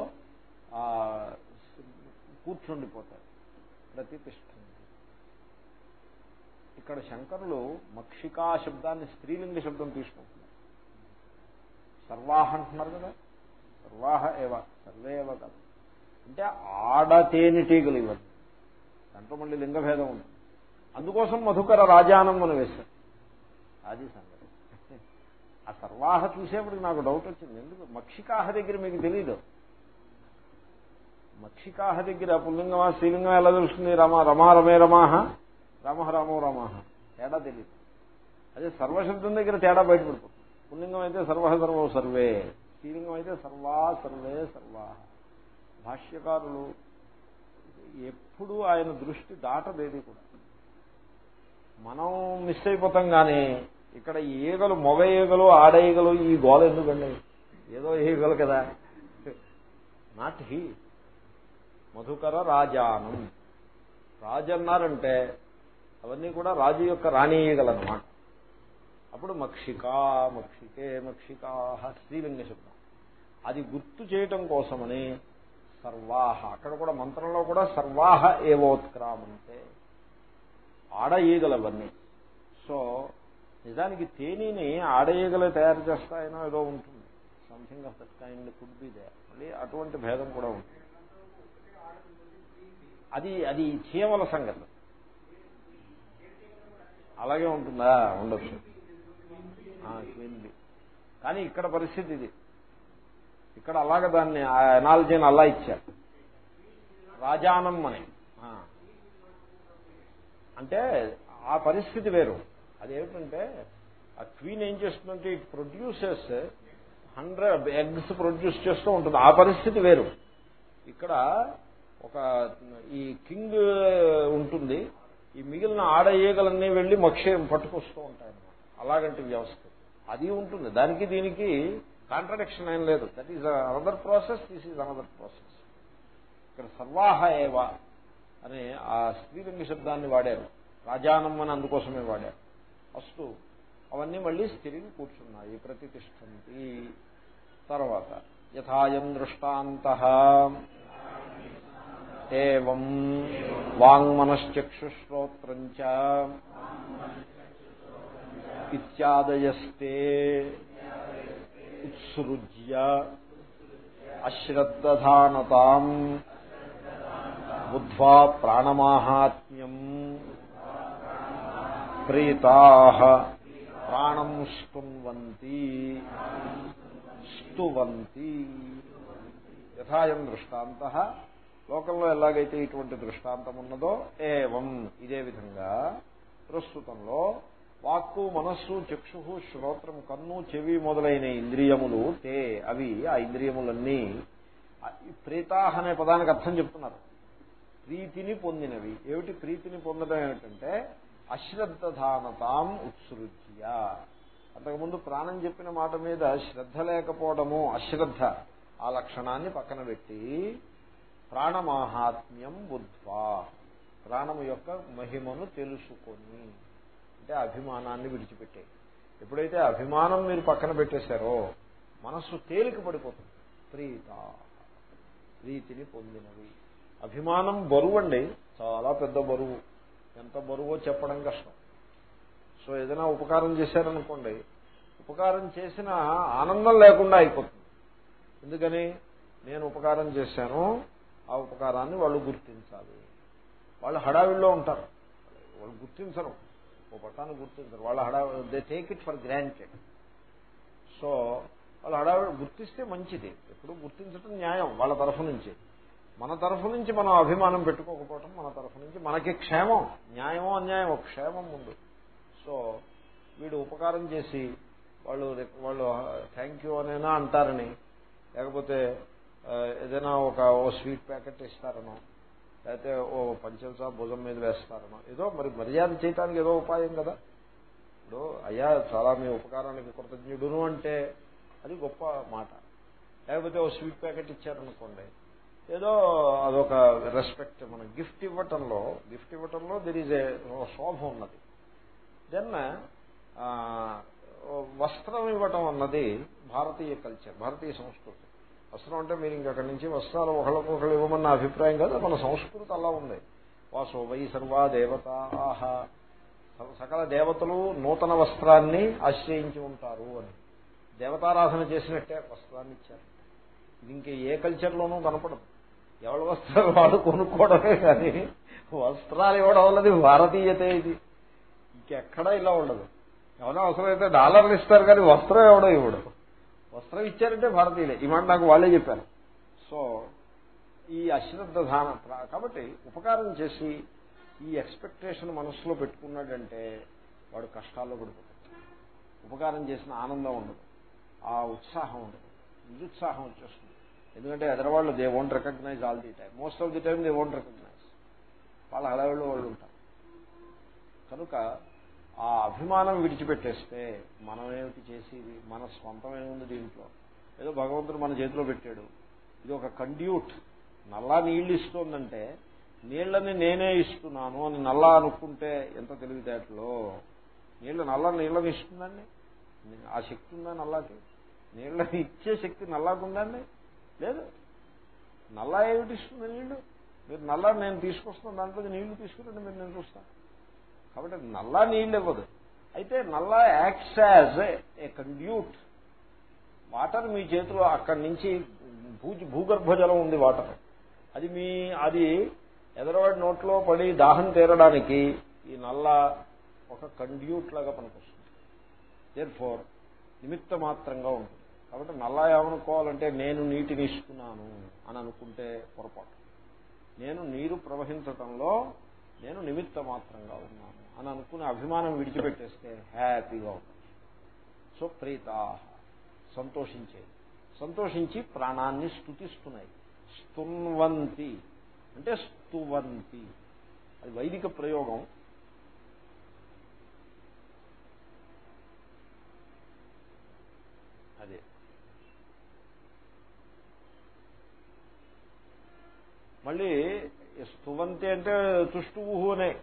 కూర్చుండిపోతాయి ప్రతిష్టంతి ఇక్కడ శంకరులు మక్షికా శబ్దాన్ని స్త్రీలింగ శబ్దం తీసుకుంటున్నారు సర్వాహ అంటున్నారు కదా సర్వాహ ఏవ సర్వే ఏవ కాదు అంటే ఆడ తేనెటీగలు ఇవ్వండి దాంట్లో మళ్ళీ లింగభేదం ఉంది అందుకోసం మధుకర రాజానం అని వేశారు అది సంగతి ఆ సర్వాహ చూసేప్పటికి నాకు డౌట్ వచ్చింది ఎందుకు మక్షికాహ దగ్గర మీకు తెలీదు మక్షికాహ దగ్గర పుల్లింగమా స్త్రీలింగం ఎలా తెలుస్తుంది రమ రమా రమే రమాహ రామ రామో రామాహ తేడా తెలియదు అదే సర్వశబ్దం దగ్గర తేడా బయటపడిపోతుంది పుల్లింగం అయితే సర్వ సర్వో సర్వే స్త్రీలింగం అయితే సర్వా సర్వే సర్వా భాష్యకారులు ఎప్పుడు ఆయన దృష్టి దాటదేది కూడా మనం మిస్ అయిపోతాం కానీ ఇక్కడ ఈగలు మొగ ఈగలు ఆడ ఈగలు ఈ గోల ఎందుకండి ఏదో ఈగలు కదా నాట్ హీ మధుకర రాజానం రాజు అన్నారంటే అవన్నీ కూడా రాజు యొక్క రాణి ఈగలు అనమాట అప్పుడు మక్షికా మక్షికే మక్షికా స్త్రీలింగ శబ్దం అది గుర్తు చేయటం కోసమని సర్వాహ అక్కడ కూడా మంత్రంలో కూడా సర్వాహ ఏవోత్క్రామంతే ఆడ ఈగలు అవన్నీ సో నిజానికి తేనీని ఆడ ఈగలే తయారు చేస్తాయనో ఏదో ఉంటుంది something of that kind could be they మళ్ళీ అటువంటి భేదం కూడా ఉంటుంది అది అది చీమల సంగతి అలాగే ఉంటుందా ఉండొచ్చు క్వీన్బి కానీ ఇక్కడ పరిస్థితి ఇది ఇక్కడ అలాగ దాన్ని ఆ ఎనాలజీని అలా ఇచ్చారు రాజానం అని అంటే ఆ పరిస్థితి వేరు అదేమిటంటే ఆ క్వీన్ ఏం చేస్తుందంటే it produces hundred eggs produce చేస్తూ ఉంటుంది ఆ పరిస్థితి వేరు ఇక్కడ ఒక ఈ కింగ్ ఉంటుంది ఈ మిగిలిన ఆడ ఈగలన్నీ వెళ్లి మక్షయం పట్టుకొస్తూ ఉంటాయి అన్నమాట అలాగంటి వ్యవస్థ అది ఉంటుంది దానికి దీనికి కాంట్రడిక్షన్ ఏం లేదు that is another process this is another process ఇక్కడ సర్వాహ ఏవ అనే ఆ స్త్రీలింగ శబ్దాన్ని వాడారు రాజానం అని అందుకోసమే వాడారు ఫస్ట్ అవన్నీ మళ్ళీ స్థిరిగి కూర్చున్నాయి ప్రతిష్టంతి తర్వాత యథాయం దృష్టాంత ఏం వాంగ్మనశ్చక్షుశ్రోత్రం ఇత్యాదయస్తే ఉత్సృజ్య అశ్రద్ధానతాం బుద్ధ్వా ప్రాణమాహాత్మ్యం ప్రీతా ప్రాణం స్తున్వంతి స్తువంతి యథాయం దృష్టాంత లోకంలో ఎలాగైతే ఇటువంటి దృష్టాంతం ఉన్నదో ఏవం ఇదే విధంగా ప్రస్తుతంలో వాక్కు మనస్సు చక్షు శ్రోత్రం కన్ను చెవి మొదలైన ఇంద్రియములు తే అవి ఆ ఇంద్రియములన్నీ ప్రీతాహ అనే పదానికి అర్థం చెప్తున్నారు ప్రీతిని పొందినవి ఏమిటి ప్రీతిని పొందడం ఏమిటంటే అశ్రద్ధానతాం ఉత్సృజ్య అంతకుముందు ప్రాణం చెప్పిన మాట మీద శ్రద్ధ లేకపోవడము అశ్రద్ధ ఆ లక్షణాన్ని పక్కన పెట్టి ప్రాణమాహాత్మ్యం బుద్ధ్వా ప్రాణము యొక్క మహిమను తెలుసుకొని అంటే అభిమానాన్ని విడిచిపెట్టే ఎప్పుడైతే అభిమానం మీరు పక్కన పెట్టేశారో మనస్సు తేలిక పడిపోతుంది ప్రీత ప్రీతిని పొందినవి అభిమానం బరువు అండి చాలా పెద్ద బరువు ఎంత బరువో చెప్పడం కష్టం సో ఏదైనా ఉపకారం చేశారనుకోండి ఉపకారం చేసిన ఆనందం లేకుండా అయిపోతుంది ఎందుకని నేను ఉపకారం చేశాను ఆ ఉపకారాన్ని వాళ్ళు గుర్తించాలి వాళ్ళు హడావిడిలో ఉంటారు వాళ్ళు గుర్తించరు ఓ పట్టాన్ని గుర్తించరు వాళ్ళ హడావి they take it for granted so వాళ్ళు హడావిడి గుర్తిస్తే మంచిది ఎప్పుడు గుర్తించడం న్యాయం వాళ్ళ తరఫు నుంచి మన తరఫు నుంచి మనం అభిమానం పెట్టుకోకపోవటం మన తరఫు నుంచి మనకి క్షేమం న్యాయమో అన్యాయమో క్షేమం ముందు సో వీడు ఉపకారం చేసి వాళ్ళు వాళ్ళు థ్యాంక్ యూ అనైనా అంటారని లేకపోతే ఆ, ఏదైనా ఒక ఓ స్వీట్ ప్యాకెట్ ఇస్తారనో లేకపోతే ఓ పంచల్సా భుజం మీద వేస్తారనో ఏదో మరి మర్యాద చేయడానికి ఏదో ఉపాయం కదా ఇప్పుడు అయ్యా చాలా మీ ఉపకారానికి కృతజ్ఞుడును అంటే అది గొప్ప మాట లేకపోతే ఓ స్వీట్ ప్యాకెట్ ఇచ్చారనుకోండి ఏదో అదొక రెస్పెక్ట్ మనం గిఫ్ట్ ఇవ్వటంలో గిఫ్ట్ ఇవ్వటంలో దెర్ ఈజ్ ఏ శోభ ఉన్నది దెన్ వస్త్రం ఇవ్వటం అన్నది భారతీయ కల్చర్ భారతీయ సంస్కృతి వస్త్రం అంటే మీరు ఇంక అక్కడి నుంచి వస్త్రాలు ఒకళ్ళకొకళ్ళు ఇవ్వమన్న అభిప్రాయం కాదు మన సంస్కృతి అలా ఉంది వాసో వై సర్వా దేవత ఆహా సకల దేవతలు నూతన వస్త్రాన్ని ఆశ్రయించి ఉంటారు అని దేవతారాధన చేసినట్టే వస్త్రాన్ని ఇచ్చారు ఇది ఇంక ఏ కల్చర్లోనూ కనపడదు ఎవరి వస్త్రాలు వాడు కొనుక్కోవడమే కానీ వస్త్రాలు ఇవ్వడం అన్నది భారతీయతే ఇది ఇంకెక్కడా ఇలా ఉండదు ఎవరైనా అవసరమైతే డాలర్లు ఇస్తారు కానీ వస్త్రం ఎవడో ఇవ్వడు వస్త్రం ఇచ్చారంటే భారతీయులే ఈ మాట నాకు వాళ్ళే చెప్పారు సో ఈ అశ్రద్ధ దాన కాబట్టి ఉపకారం చేసి ఈ ఎక్స్పెక్టేషన్ మనస్సులో పెట్టుకున్నాడంటే వాడు కష్టాల్లో పడిపోతాడు ఉపకారం చేసిన ఆనందం ఉండదు ఆ ఉత్సాహం ఉండదు నిరుత్సాహం వచ్చేస్తుంది ఎందుకంటే ఎదరవాళ్ళు they won't recognize all the time most of the time they won't recognize వాళ్ళ హడావిడిలో వాళ్ళు ఉంటారు కనుక ఆ అభిమానం విడిచిపెట్టేస్తే మనం ఏమిటి చేసేది మన స్వంతం ఏముంది దీంట్లో ఏదో భగవంతుడు మన చేతిలో పెట్టాడు ఇది ఒక కండ్యూట్ నల్లా నీళ్లు ఇస్తోందంటే నీళ్లని నేనే ఇస్తున్నాను అని నల్లా అనుకుంటే ఎంత తెలివితేటలో నీళ్లు నల్ల నీళ్ళని ఇస్తుందండి ఆ శక్తి ఉందా నల్లాకి నీళ్ళని ఇచ్చే శక్తి నల్లాకు ఉందండి లేదు నల్లా ఏమిటి ఇస్తుంది నీళ్లు మీరు నల్లా నేను తీసుకొస్తాను దాంట్లో నీళ్లు తీసుకురండి మీరు నేను చూస్తాను కాబట్టి నల్లా నీళ్ళు ఇవ్వదు అయితే నల్లా acts as a conduit water మీ చేతిలో అక్కడి నుంచి భూ భూగర్భ జలం ఉంది వాటర్ అది మీ అది ఎదరవాడి నోట్లో పడి దాహం తీరడానికి ఈ నల్ల ఒక కండ్యూట్ లాగా పనికొస్తుంది దేర్ ఫోర్ నిమిత్త మాత్రంగా ఉంటుంది కాబట్టి నల్లా ఏమనుకోవాలంటే నేను నీటిని ఇస్తున్నాను అని అనుకుంటే పొరపాటు నేను నీరు ప్రవహించటంలో నేను నిమిత్త మాత్రంగా ఉన్నాను అని అనుకునే అభిమానం విడిచిపెట్టేస్తే హ్యాపీగా ఉంటుంది సో ప్రీతా సంతోషించేది సంతోషించి ప్రాణాన్ని స్థుతిస్తున్నాయి స్తున్వంతి అంటే స్తువంతి అది వైదిక ప్రయోగం అదే మళ్ళీ స్తువంతి అంటే తుష్టువుహు అనే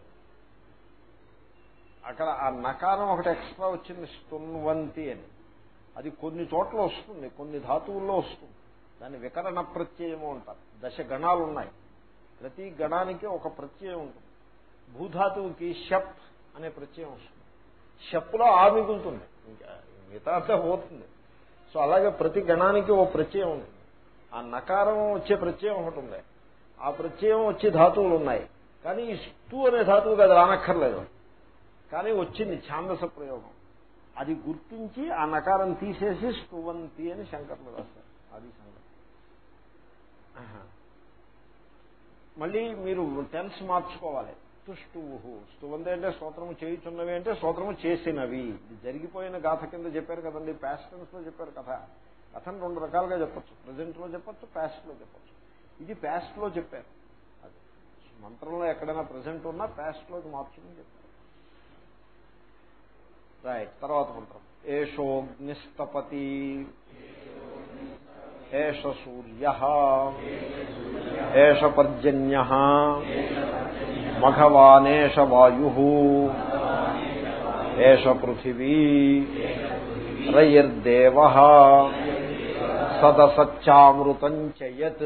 అక్కడ ఆ నకారం ఒకటి ఎక్స్ట్రా వచ్చింది స్తున్వంతి అని అది కొన్ని చోట్ల వస్తుంది కొన్ని ధాతువుల్లో వస్తుంది దాన్ని వికరణ ప్రత్యయము అంటారు దశ గణాలు ఉన్నాయి ప్రతి గణానికి ఒక ప్రత్యయం ఉంటుంది భూధాతువుకి షప్ అనే ప్రత్యయం వస్తుంది షప్లో ఆ మిగులుతుంది ఇంకా మిగతా అంతా పోతుంది సో అలాగే ప్రతి గణానికి ఓ ప్రత్యయం ఉంటుంది ఆ నకారం వచ్చే ప్రత్యయం ఒకటి ఉంది ఆ ప్రత్యయం వచ్చే ధాతువులు ఉన్నాయి కానీ ఈ స్తు అనే ధాతువుకి అది రానక్కర్లేదు కానీ వచ్చింది ఛాందస ప్రయోగం అది గుర్తించి ఆ నకారం తీసేసి స్తువంతి అని శంకర్లు రాస్తారు అది సంగతి మళ్ళీ మీరు టెన్స్ మార్చుకోవాలి తుష్టువు స్తువంతి అంటే స్తోత్రము చేయుచున్నవి అంటే స్తోత్రము చేసినవి ఇది జరిగిపోయిన గాథ కింద చెప్పారు కదండి ప్యాస్ట్ టెన్స్ లో చెప్పారు కథ కథను రెండు రకాలుగా చెప్పచ్చు ప్రజెంట్ లో చెప్పచ్చు ప్యాస్ట్ లో చెప్పచ్చు ఇది ప్యాస్ట్ లో చెప్పారు అది మంత్రంలో ఎక్కడైనా ప్రజెంట్ ఉన్నా ప్యాస్ట్ లోకి మార్చుకుని చెప్పారు రైట్ తర్వాత మంత్రం ఏషోగ్నిస్తపతి ఏష సూర్య ఏష పర్జన్య మఘవానేష వాయు ఏష పృథివీ రయిర్దేవ సదసచ్చామృతం చెయత్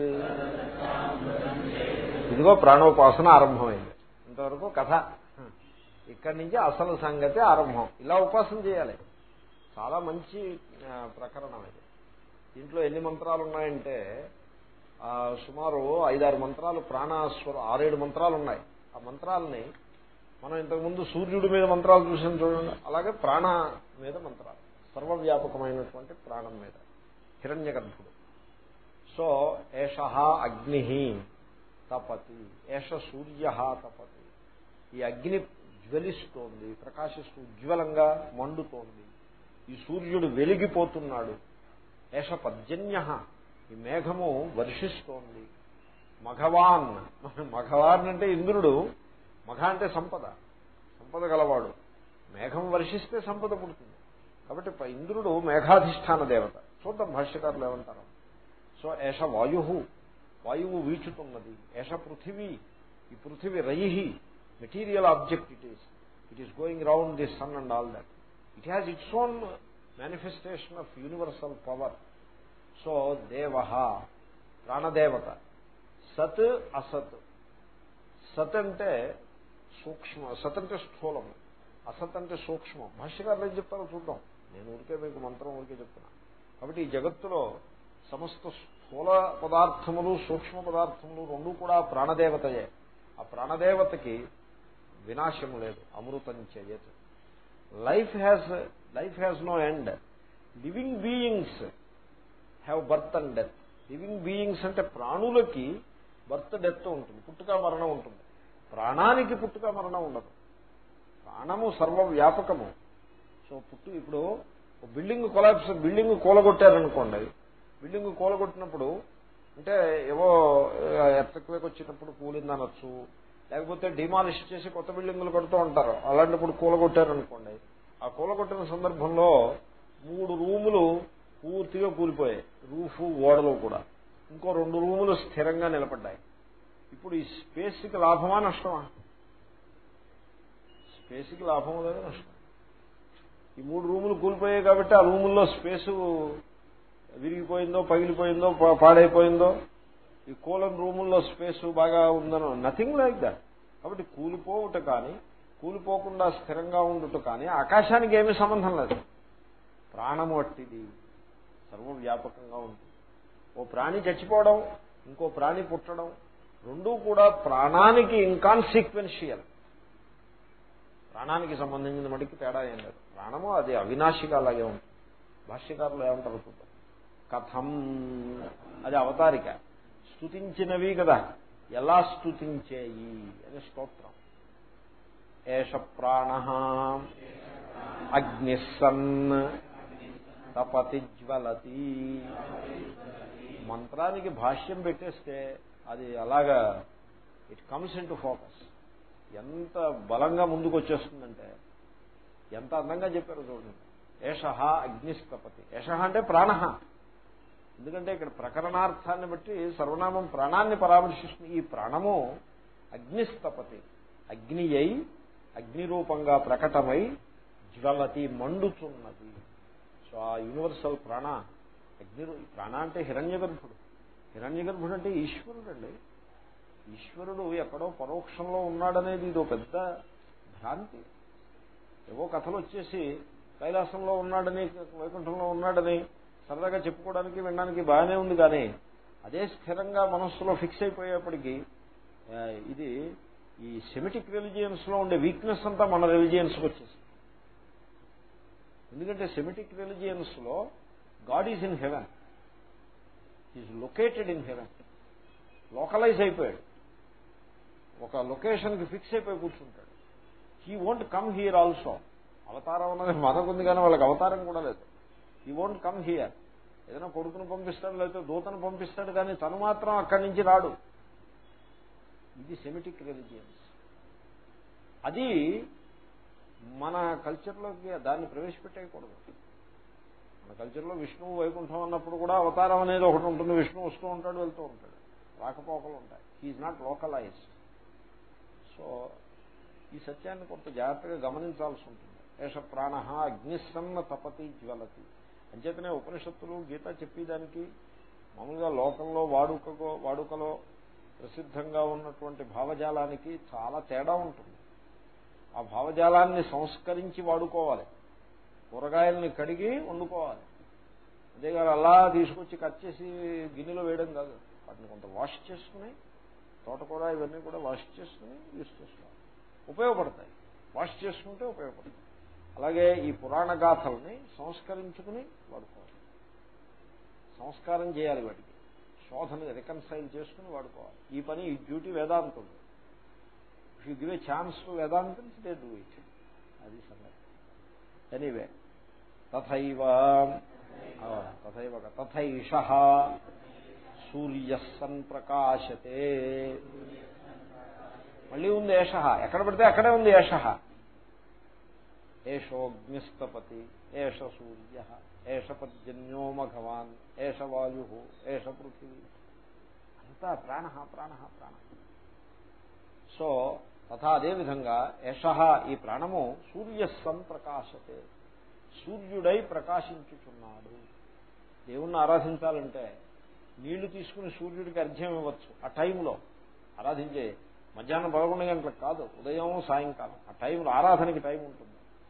ఇదిగో ప్రాణోపాసన ఆరంభమైంది ఇంతవరకు కథ ఇక్కడి నుంచి అసలు సంగతి ఆరంభం ఇలా ఉపాసన చేయాలి చాలా మంచి ప్రకరణం ఇది దీంట్లో ఎన్ని మంత్రాలు ఉన్నాయంటే ఆ, సుమారు ఐదారు మంత్రాలు ప్రాణస్వర ఆరేడు మంత్రాలు ఉన్నాయి ఆ మంత్రాలని మనం ఇంతకుముందు సూర్యుడి మీద మంత్రాలు చూసాం చూడండి అలాగే ప్రాణ మీద మంత్రాలు సర్వవ్యాపకమైనటువంటి ప్రాణం మీద హిరణ్య గర్భుడు సో ఏష అగ్ని తపతి ఏష సూర్య తపతి ఈ అగ్ని జ్వలిస్తోంది ప్రకాశిస్తూ ఉజ్వలంగా మండుతోంది ఈ సూర్యుడు వెలిగిపోతున్నాడు ఏష పర్జన్య ఈ మేఘము వర్షిస్తోంది మఘవాన్ మఘవాన్ అంటే ఇంద్రుడు మఘ అంటే సంపద సంపద గలవాడు మేఘం వర్షిస్తే సంపద పుడుతుంది కాబట్టి ప- ఇంద్రుడు మేఘాధిష్టాన దేవత చూద్దాం భాష్యకారులు ఏమంటారు సో ఏష వాయు వాయువు వీచుతున్నది ఏష పృథివీ ఈ పృథివీ రయి material object it is it is going round the sun and all that it has its own manifestation of universal power so దేవ ప్రాణదేవత సత్ అసత్ సత్ అంటే సూక్ష్మ సత్ అంటే స్థూలము అసత్ అంటే సూక్ష్మం భాష్యకారులు ఏం చెప్తారో చూద్దాం నేను ఊరికే మీకు మంత్రం ఊరికే చెప్తున్నా కాబట్టి ఈ జగత్తులో సమస్త స్థూల పదార్థములు సూక్ష్మ పదార్థములు రెండు కూడా ప్రాణదేవతయే ఆ ప్రాణదేవతకి వినాశము లేదు అమృతం చేయదు life has life has no end living beings have birth and death living beings అంటే ప్రాణులకి బర్త్ డెత్ ఉంటుంది పుట్టుక మరణం ఉంటుంది ప్రాణానికి పుట్టుక మరణం ఉండదు ప్రాణము సర్వవ్యాపకము సో పుట్టు ఇప్పుడు ఒక బిల్డింగ్ కొలాప్స్ బిల్డింగ్ కూలగొట్టారనుకోండి బిల్డింగ్ కూలగొట్టినప్పుడు అంటే ఏవో ఎత్తక్వేక్ వచ్చినప్పుడు కూలిందనొచ్చు లేకపోతే డిమాలిష్ చేసి కొత్త బిల్డింగులు కడుతూ ఉంటారు అలాంటప్పుడు కూలగొట్టారనుకోండి ఆ కూలగొట్టిన సందర్భంలో మూడు రూములు పూర్తిగా కూలిపోయాయి రూఫ్ ఓడలు కూడా ఇంకో రెండు రూములు స్థిరంగా నిలబడ్డాయి ఇప్పుడు ఈ స్పేస్కి లాభమా నష్టమా స్పేస్కి లాభం లేదా నష్టం ఈ మూడు రూములు కూలిపోయాయి కాబట్టి ఆ రూముల్లో స్పేసు విరిగిపోయిందో పగిలిపోయిందో పా- పాడైపోయిందో ఈ కూలని రూముల్లో స్పేస్ బాగా ఉందనో నథింగ్ లైక్ దట్ కాబట్టి కూలిపోవుట కానీ కూలిపోకుండా స్థిరంగా ఉండుట కానీ ఆకాశానికి ఏమీ సంబంధం లేదు ప్రాణము అట్టిది సర్వవ్యాపకంగా ఉంటుంది ఓ ప్రాణి చచ్చిపోవడం ఇంకో ప్రాణి పుట్టడం రెండూ కూడా ప్రాణానికి ఇన్కాన్సీక్వెన్షియల్ ప్రాణానికి సంబంధించిన మటుకు తేడా ఏం లేదు ప్రాణము అది అవినాశిగా అలాగే ఉంటుంది భాష్యకారులు ఏమంటారు చూద్దాం కథం అది అవతారిక స్తుతించినవి కదా ఎలా స్తుతించేయి అని స్తోత్రం ఏష ప్రాణ అగ్నిస్సన్ తపతి జ్వలతి మంత్రానికి భాష్యం పెట్టేస్తే అది అలాగా it comes into focus ఎంత బలంగా ముందుకు వచ్చేస్తుందంటే ఎంత అందంగా చెప్పారు చూడండి ఏష అగ్నిస్తపతి ఏష అంటే ప్రాణ ఎందుకంటే ఇక్కడ ప్రకరణార్థాన్ని బట్టి సర్వనామం ప్రాణాన్ని పరామర్శిస్తుంది ఈ ప్రాణము అగ్నిస్తపతి అగ్ని అయి అగ్ని రూపంగా ప్రకటమై జ్వలతి మండుచున్నది సో ఆ యూనివర్సల్ ప్రాణ అగ్ని రూ- ప్రాణ అంటే హిరణ్య గర్భుడు హిరణ్య గర్భుడు అంటే ఈశ్వరుడు అండి ఈశ్వరుడు ఎక్కడో పరోక్షంలో ఉన్నాడనేది ఇది పెద్ద భ్రాంతి ఏవో కథలు వచ్చేసి కైలాసంలో ఉన్నాడని వైకుంఠంలో ఉన్నాడని సరదాగా చెప్పుకోవడానికి వినడానికి బాగానే ఉంది కానీ అదే స్థిరంగా మనస్సులో ఫిక్స్ అయిపోయేప్పటికీ ఆ, ఇది ఈ సెమిటిక్ రిలిజియన్స్ లో ఉండే వీక్నెస్ అంతా మన రిలిజియన్స్కి వచ్చేసింది ఎందుకంటే సెమిటిక్ రిలిజియన్స్ లో god is in heaven is located in heaven localize అయిపోయాడు ఒక లొకేషన్కి ఫిక్స్ అయిపోయి కూర్చుంటాడు he won't come here also అవతారం ఉన్నది మనకుంది కానీ వాళ్ళకి అవతారం కూడా లేదు హీ వోంట్ కమ్ హియర్ ఏదైనా కొడుకును పంపిస్తాడు లేకపోతే దూతను పంపిస్తాడు కానీ తను మాత్రం అక్కడి నుంచి రాడు ఇది సెమిటిక్ రిలిజియన్స్ అది మన కల్చర్లోకి దాన్ని ప్రవేశపెట్టేయకూడదు మన కల్చర్లో విష్ణువు వైకుంఠం అన్నప్పుడు కూడా అవతారం అనేది ఒకటి ఉంటుంది విష్ణు వస్తూ ఉంటాడు వెళ్తూ ఉంటాడు రాకపోకలు ఉంటాయి హీఈ్ నాట్ లోకలైజ్డ్ సో ఈ సత్యాన్ని కొంత జాగ్రత్తగా గమనించాల్సి ఉంటుంది ఏష ప్రాణ అగ్నిసన్న తపతి జ్వలతి అంచేతనే ఉపనిషత్తులు గీత చెప్పేదానికి మామూలుగా లోకంలో వాడుకలో వాడుకలో ప్రసిద్ధంగా ఉన్నటువంటి భావజాలానికి చాలా తేడా ఉంటుంది ఆ భావజాలాన్ని సంస్కరించి వాడుకోవాలి కూరగాయల్ని కడిగి వండుకోవాలి అంతేగాని అలా తీసుకొచ్చి కట్ చేసి గిన్నెలో వేయడం కాదు వాటిని కొంత వాష్ చేసుకుని తోటకూర ఇవన్నీ కూడా వాష్ చేసుకుని యూజ్ చేసుకోవాలి ఉపయోగపడతాయి వాష్ చేసుకుంటే ఉపయోగపడతాయి అలాగే ఈ పురాణ గాథల్ని సంస్కరించుకుని వాడుకోవాలి సంస్కారం చేయాలి వాటికి శోధన రికన్సైల్ చేసుకుని వాడుకోవాలి ఈ పని ఈ డ్యూటీ వేదాంతం if you give a chance to వేదాంతం దే డూ ఇట్ అది సంగతి ఎనీవే తథైవ ఆ, తథైవ కా- తథైష సూర్య సన్ ప్రకాశతే మళ్ళీ ఉంది ఏష ఎక్కడ పడితే అక్కడే ఉంది ఏష ఏషోగ్నిస్తపతి ఏష సూర్య ఏష పర్జన్యో మఘవాన్ ఏష వాయు ఏష పృథివీ అంతా ప్రాణ ప్రాణ ప్రాణ సో తథా అదేవిధంగా యశ ఈ ప్రాణము సూర్య సంప్రకాశతే సూర్యుడై ప్రకాశించుచున్నాడు దేవుణ్ణి ఆరాధించాలంటే నీళ్లు తీసుకుని సూర్యుడికి అర్ఘ్యం ఇవ్వచ్చు ఆ టైంలో ఆరాధించే మధ్యాహ్నం పదకొండు గంటలకు కాదు ఉదయం సాయంకాలం ఆ టైంలో ఆరాధనకి టైం ఉంటుంది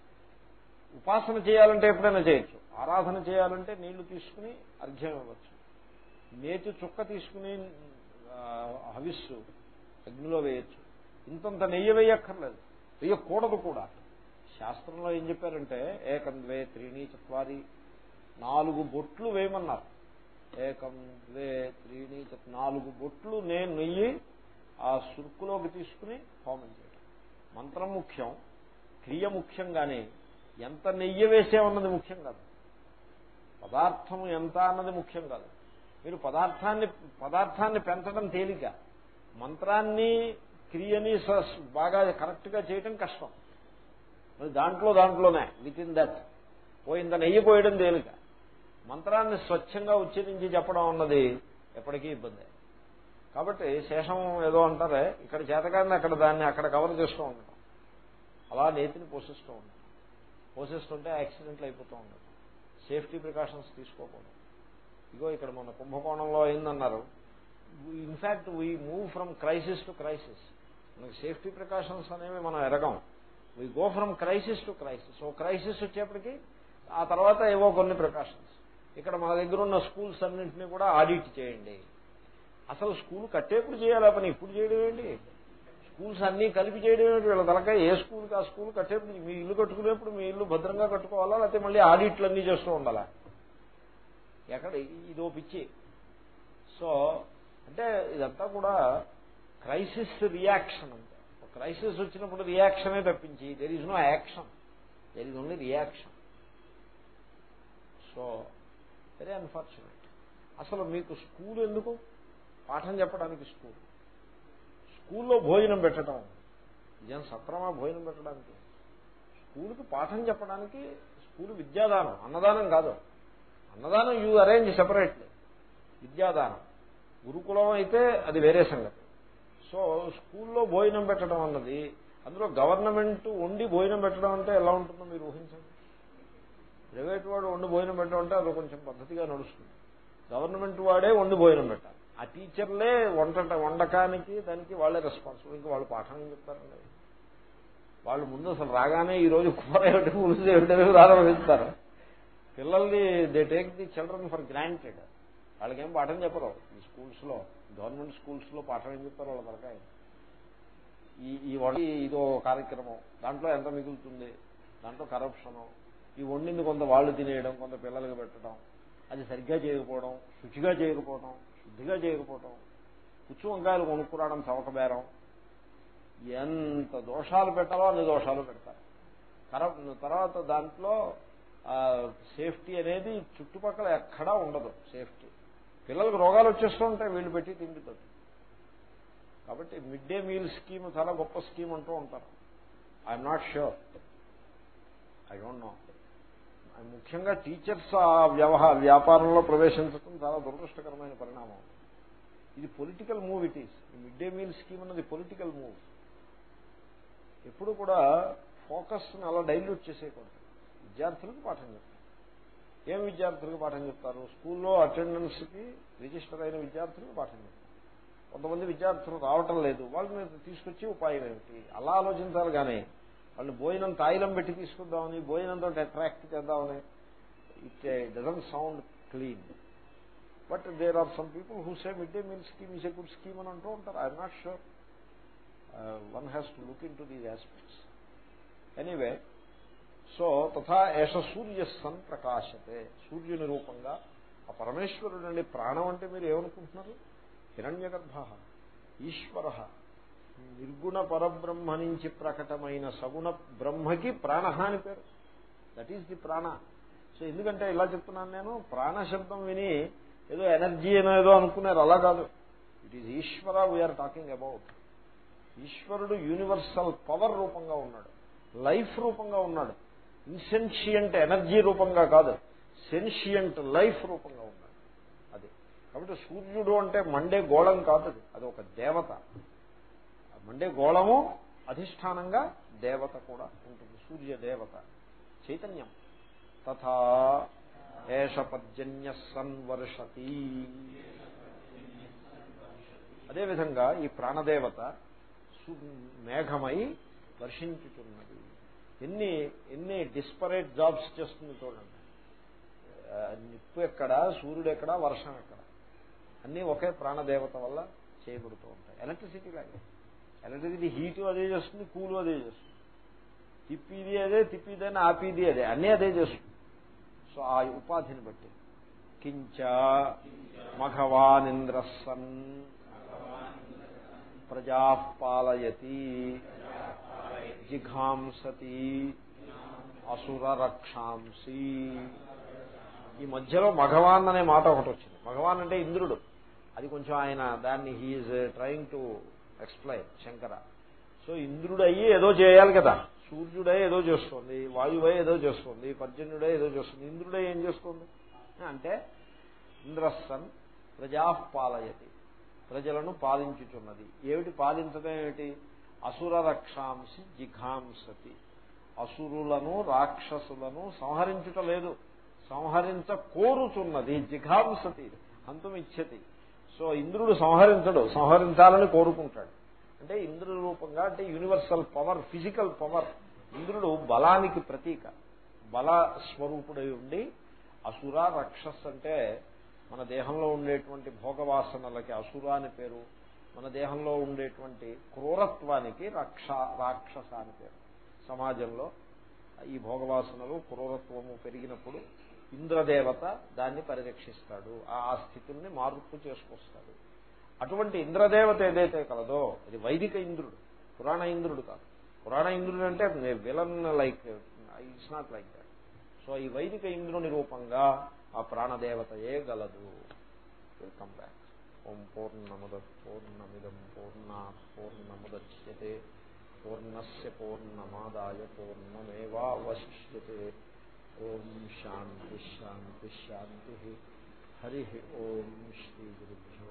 ఉపాసన చేయాలంటే ఎప్పుడైనా చేయొచ్చు ఆరాధన చేయాలంటే నీళ్లు తీసుకుని అర్ఘ్యం ఇవ్వచ్చు నేతి చుక్క తీసుకుని ఆ, హవిస్సు అగ్నిలో వేయచ్చు ఇంతంత నెయ్యి వేయక్కర్లేదు వేయకూడదు కూడా శాస్త్రంలో ఏం చెప్పారంటే ఏకం ద్వే త్రీణి చత్వారి నాలుగు బొట్లు వేయమన్నారు ఏకం ద్వే త్రీణి చత్ నాలుగు బొట్లు నేను నెయ్యి ఆ సురుకులోకి తీసుకుని హోమం చేయడం మంత్రం ముఖ్యం క్రియ ముఖ్యం కానీ ఎంత నెయ్యి వేసేమన్నది ముఖ్యం కాదు పదార్థము ఎంత అన్నది ముఖ్యం కాదు మీరు పదార్థాన్ని పదార్థాన్ని పెంచడం తేలిక మంత్రాన్ని క్రియని స- బాగా కరెక్ట్గా చేయడం కష్టం మరి దాంట్లో దాంట్లోనే విత్ ఇన్ దట్ పోయింత నెయ్యి పోయడం తేలిక మంత్రాన్ని స్వచ్ఛంగా ఉచ్చరించి చెప్పడం అన్నది ఎప్పటికీ ఇబ్బంది కాబట్టి శేషం ఏదో అంటారే ఇక్కడ చేతకాన్ని అక్కడ దాన్ని అక్కడ కవర్ చేస్తూ ఉండటం అలా నేతిని పోషిస్తూ ఉండటం పోషిస్తుంటే యాక్సిడెంట్లు అయిపోతూ ఉండటం సేఫ్టీ ప్రికాషన్స్ తీసుకోకూడదు ఇగో ఇక్కడ మన కుంభకోణంలో అయిందన్నారు in fact we move from crisis to crisis మనకి సేఫ్టీ ప్రికాషన్స్ అనేవి మనం ఎరగం we go from crisis to crisis ఓ క్రైసిస్ వచ్చేప్పటికి ఆ తర్వాత ఏవో కొన్ని ప్రికాషన్స్ ఇక్కడ మన దగ్గర ఉన్న స్కూల్స్ అన్నింటినీ కూడా ఆడిట్ చేయండి అసలు స్కూల్ కట్టేప్పుడు చేయాలి ఆ పని ఇప్పుడు చేయడం ఏంటి స్కూల్స్ అన్నీ కలిపి చేయడం ఏంటి వీళ్ళ తలకాయ ఏ స్కూల్కి ఆ స్కూల్ కట్టేప్పుడు మీ ఇల్లు కట్టుకునేప్పుడు మీ ఇల్లు భద్రంగా కట్టుకోవాలా లేకపోతే మళ్ళీ ఆడిట్లు అన్నీ చేస్తూ ఉండాలా ఎక్కడ ఇదో పిచ్చి సో అంటే ఇదంతా కూడా క్రైసిస్ రియాక్షన్ అంటే ఒక క్రైసిస్ వచ్చినప్పుడు రియాక్షనే తప్పించి there is no action there is only reaction so very unfortunate అసలు మీకు స్కూల్ ఎందుకు పాఠం చెప్పడానికి స్కూల్ స్కూల్లో భోజనం పెట్టడం ఇదేం సత్రమా భోజనం పెట్టడానికి స్కూల్కి పాఠం చెప్పడానికి స్కూల్ విద్యాదానం అన్నదానం కాదు అన్నదానం యూ అరేంజ్ సెపరేట్లీ విద్యాదానం గురుకులం అయితే అది వేరే సంగతి సో స్కూల్లో భోజనం పెట్టడం అన్నది అందులో గవర్నమెంట్ వండి భోజనం పెట్టడం అంటే ఎలా ఉంటుందో మీరు ఊహించండి ప్రైవేట్ వాడు వండి భోజనం పెట్టడం అంటే అది కొంచెం పద్ధతిగా నడుస్తుంది గవర్నమెంట్ వాడే వండి భోజనం పెట్టాలి ఆ టీచర్లే వంట వండకానికి దానికి వాళ్ళే రెస్పాన్సిబుల్ ఇంకా వాళ్ళు పాఠం ఏం చెప్తారండి వాళ్ళు ముందు అసలు రాగానే ఈ రోజు కూర ఏమిటి పులుసు ఏమిటి ప్రారంభిస్తారు పిల్లల్ని they take the children for granted వాళ్ళకేం పాఠం చెప్పరు ఈ స్కూల్స్ లో గవర్నమెంట్ స్కూల్స్ లో పాఠం ఏం చెప్తారు వాళ్ళ తరకాయ ఈ ఈ వంట ఇదో కార్యక్రమం దాంట్లో ఎంత మిగులుతుంది దాంట్లో కరప్షను ఈ వండింది కొంత వాళ్ళు తినేయడం కొంత పిల్లలకి పెట్టడం అది సరిగ్గా చేయకపోవడం శుచిగా చేయకపోవడం శుద్ధిగా చేయకపోవడం పుచ్చు వంకాయలు కొనుక్కురావడం చవక బేరం ఎంత దోషాలు పెట్టాలో అన్ని దోషాలు పెడతారు కర- తర్వాత దాంట్లో సేఫ్టీ అనేది చుట్టుపక్కల ఎక్కడా ఉండదు సేఫ్టీ పిల్లలకు రోగాలు వచ్చేస్తూ ఉంటాయి వీళ్ళు పెట్టి తిండితో కాబట్టి మిడ్ డే మీల్ స్కీమ్ చాలా గొప్ప స్కీమ్ అంటూ ఉంటారు I'm not sure I don't know ముఖ్యంగా టీచర్స్ ఆ వ్యవహార వ్యాపారంలో ప్రవేశించడం చాలా దురదృష్టకరమైన పరిణామం ఇది పొలిటికల్ మూవ్ ఇట్ ఈస్ ఈ మిడ్ డే మీల్ స్కీమ్ అన్నది పొలిటికల్ మూవ్ ఎప్పుడు కూడా ఫోకస్ని అలా డైల్యూట్ చేసేయకూడదు విద్యార్థులకు పాఠం చెప్తారు ఏం విద్యార్థులకు పాఠం చెప్తారు స్కూల్లో అటెండెన్స్కి రిజిస్టర్ అయిన విద్యార్థులకు పాఠం చెప్తారు కొంతమంది విద్యార్థులు రావటం లేదు వాళ్ళని తీసుకొచ్చి ఉపాయం ఏమిటి అలా ఆలోచించాలి కానీ వాళ్ళు భోజనం తాయిలం పెట్టి తీసుకొద్దామని భోజనంతో అట్రాక్ట్ చేద్దామని it doesn't sound clean but there are some people who say mid day meal scheme is a good scheme అని అంటూ ఉంటారు I'm not sure one has to look into these aspects anyway so తథా ఏష సూర్య sun ప్రకాశతే సూర్యుని రూపంగా ఆ పరమేశ్వరుడు అండి ప్రాణం అంటే మీరు ఏమనుకుంటున్నారు హిరణ్య గర్భ ఈశ్వర నిర్గుణ పరబ్రహ్మ నుంచి ప్రకటమైన సగుణ బ్రహ్మకి ప్రాణ అని పేరు that is the prana so ఎందుకంటే ఇలా చెప్తున్నాను నేను ప్రాణ శబ్దం విని ఏదో ఎనర్జీ అనో ఏదో అనుకున్నారు అలా కాదు it is Ishwara we're talking about ఈశ్వరుడు యూనివర్సల్ పవర్ రూపంగా ఉన్నాడు లైఫ్ రూపంగా ఉన్నాడు ఇన్సెన్షియంట్ ఎనర్జీ రూపంగా కాదు సెన్షియంట్ లైఫ్ రూపంగా ఉన్నాడు అది కాబట్టి సూర్యుడు అంటే మండే గోళం కాదు అది అది ఒక దేవత మండే గోళము అధిష్టానంగా దేవత కూడా ఉంటుంది సూర్య దేవత చైతన్యం తథా ఏష పర్జన్య సన్వర్షతి అదేవిధంగా ఈ ప్రాణదేవత మేఘమై వర్షించుతున్నది ఎన్ని ఎన్ని డిస్పరేట్ జాబ్స్ చేస్తుంది చూడండి నిప్పు ఎక్కడ సూర్యుడు ఎక్కడ వర్షం ఎక్కడ అన్నీ ఒకే ప్రాణదేవత వల్ల చేయబడుతూ ఉంటాయి ఎలక్ట్రిసిటీ లాగే ఎలక్ట్రిసిటీ హీటు అదే చేస్తుంది కూలు అదే చేస్తుంది తిప్పిది అదే తిప్పిదని ఆపిది అదే అన్నీ అదే చేస్తుంది సో ఆ ఉపాధిని బట్టి కించ మఘవానింద్రసన్ ప్రజాపాలయతి జిఘాంసతి అసుర రక్షాంసి ఈ మధ్యలో మఘవాన్ అనే మాట ఒకటి వచ్చింది మఘవాన్ అంటే ఇంద్రుడు అది కొంచెం ఆయన దాన్ని he is trying to explain Shankara so ఇంద్రుడు అయ్యి ఏదో చేయాలి కదా సూర్యుడై ఏదో చేస్తుంది వాయువై ఏదో చేస్తుంది పర్జన్యుడై ఏదో చేస్తుంది ఇంద్రుడై ఏం చేస్తుంది అంటే ఇంద్రస్సన్ ప్రజాపాలయతి ప్రజలను పాలించుతున్నది ఏమిటి పాలించడం ఏమిటి అసుర రక్షాంసి జిఘాంసతి అసురులను రాక్షసులను సంహరించుట లేదు సంహరించ కోరుచున్నది జిఘాంసతి అంతమిచ్చతి సో ఇంద్రుడు సంహరించడు సంహరించాలని కోరుకుంటాడు అంటే ఇంద్రుడు రూపంగా అంటే యూనివర్సల్ పవర్ ఫిజికల్ పవర్ ఇంద్రుడు బలానికి ప్రతీక బల స్వరూపుడై ఉండి అసుర రక్షస్ అంటే మన దేహంలో ఉండేటువంటి భోగవాసనలకి అసుర అని పేరు మన దేహంలో ఉండేటువంటి క్రూరత్వానికి రక్ష రాక్షస అని పేరు సమాజంలో ఈ భోగవాసనలు క్రూరత్వము పెరిగినప్పుడు ఇంద్రదేవత దాన్ని పరిరక్షిస్తాడు ఆ స్థితుల్ని మార్పు చేసుకొస్తాడు అటువంటి ఇంద్రదేవత ఏదైతే కలదో అది వైదిక ఇంద్రుడు పురాణ ఇంద్రుడు కాదు పురాణ ఇంద్రుడు అంటే villain like it's not like that so ఈ వైదిక ఇంద్రుని రూపంగా ఆ ప్రాణదేవతయే గలదు వెల్కమ్ బ్యాక్ ఓం పూర్ణముద పూర్ణమిదం పూర్ణ పూర్ణముద్యతే పూర్ణస్ పూర్ణమాదాయ పూర్ణమేవాశిష్యతే ఓం శాంతి శాంతి శాంతి హరి ఓం శ్రీ గురుభ్యో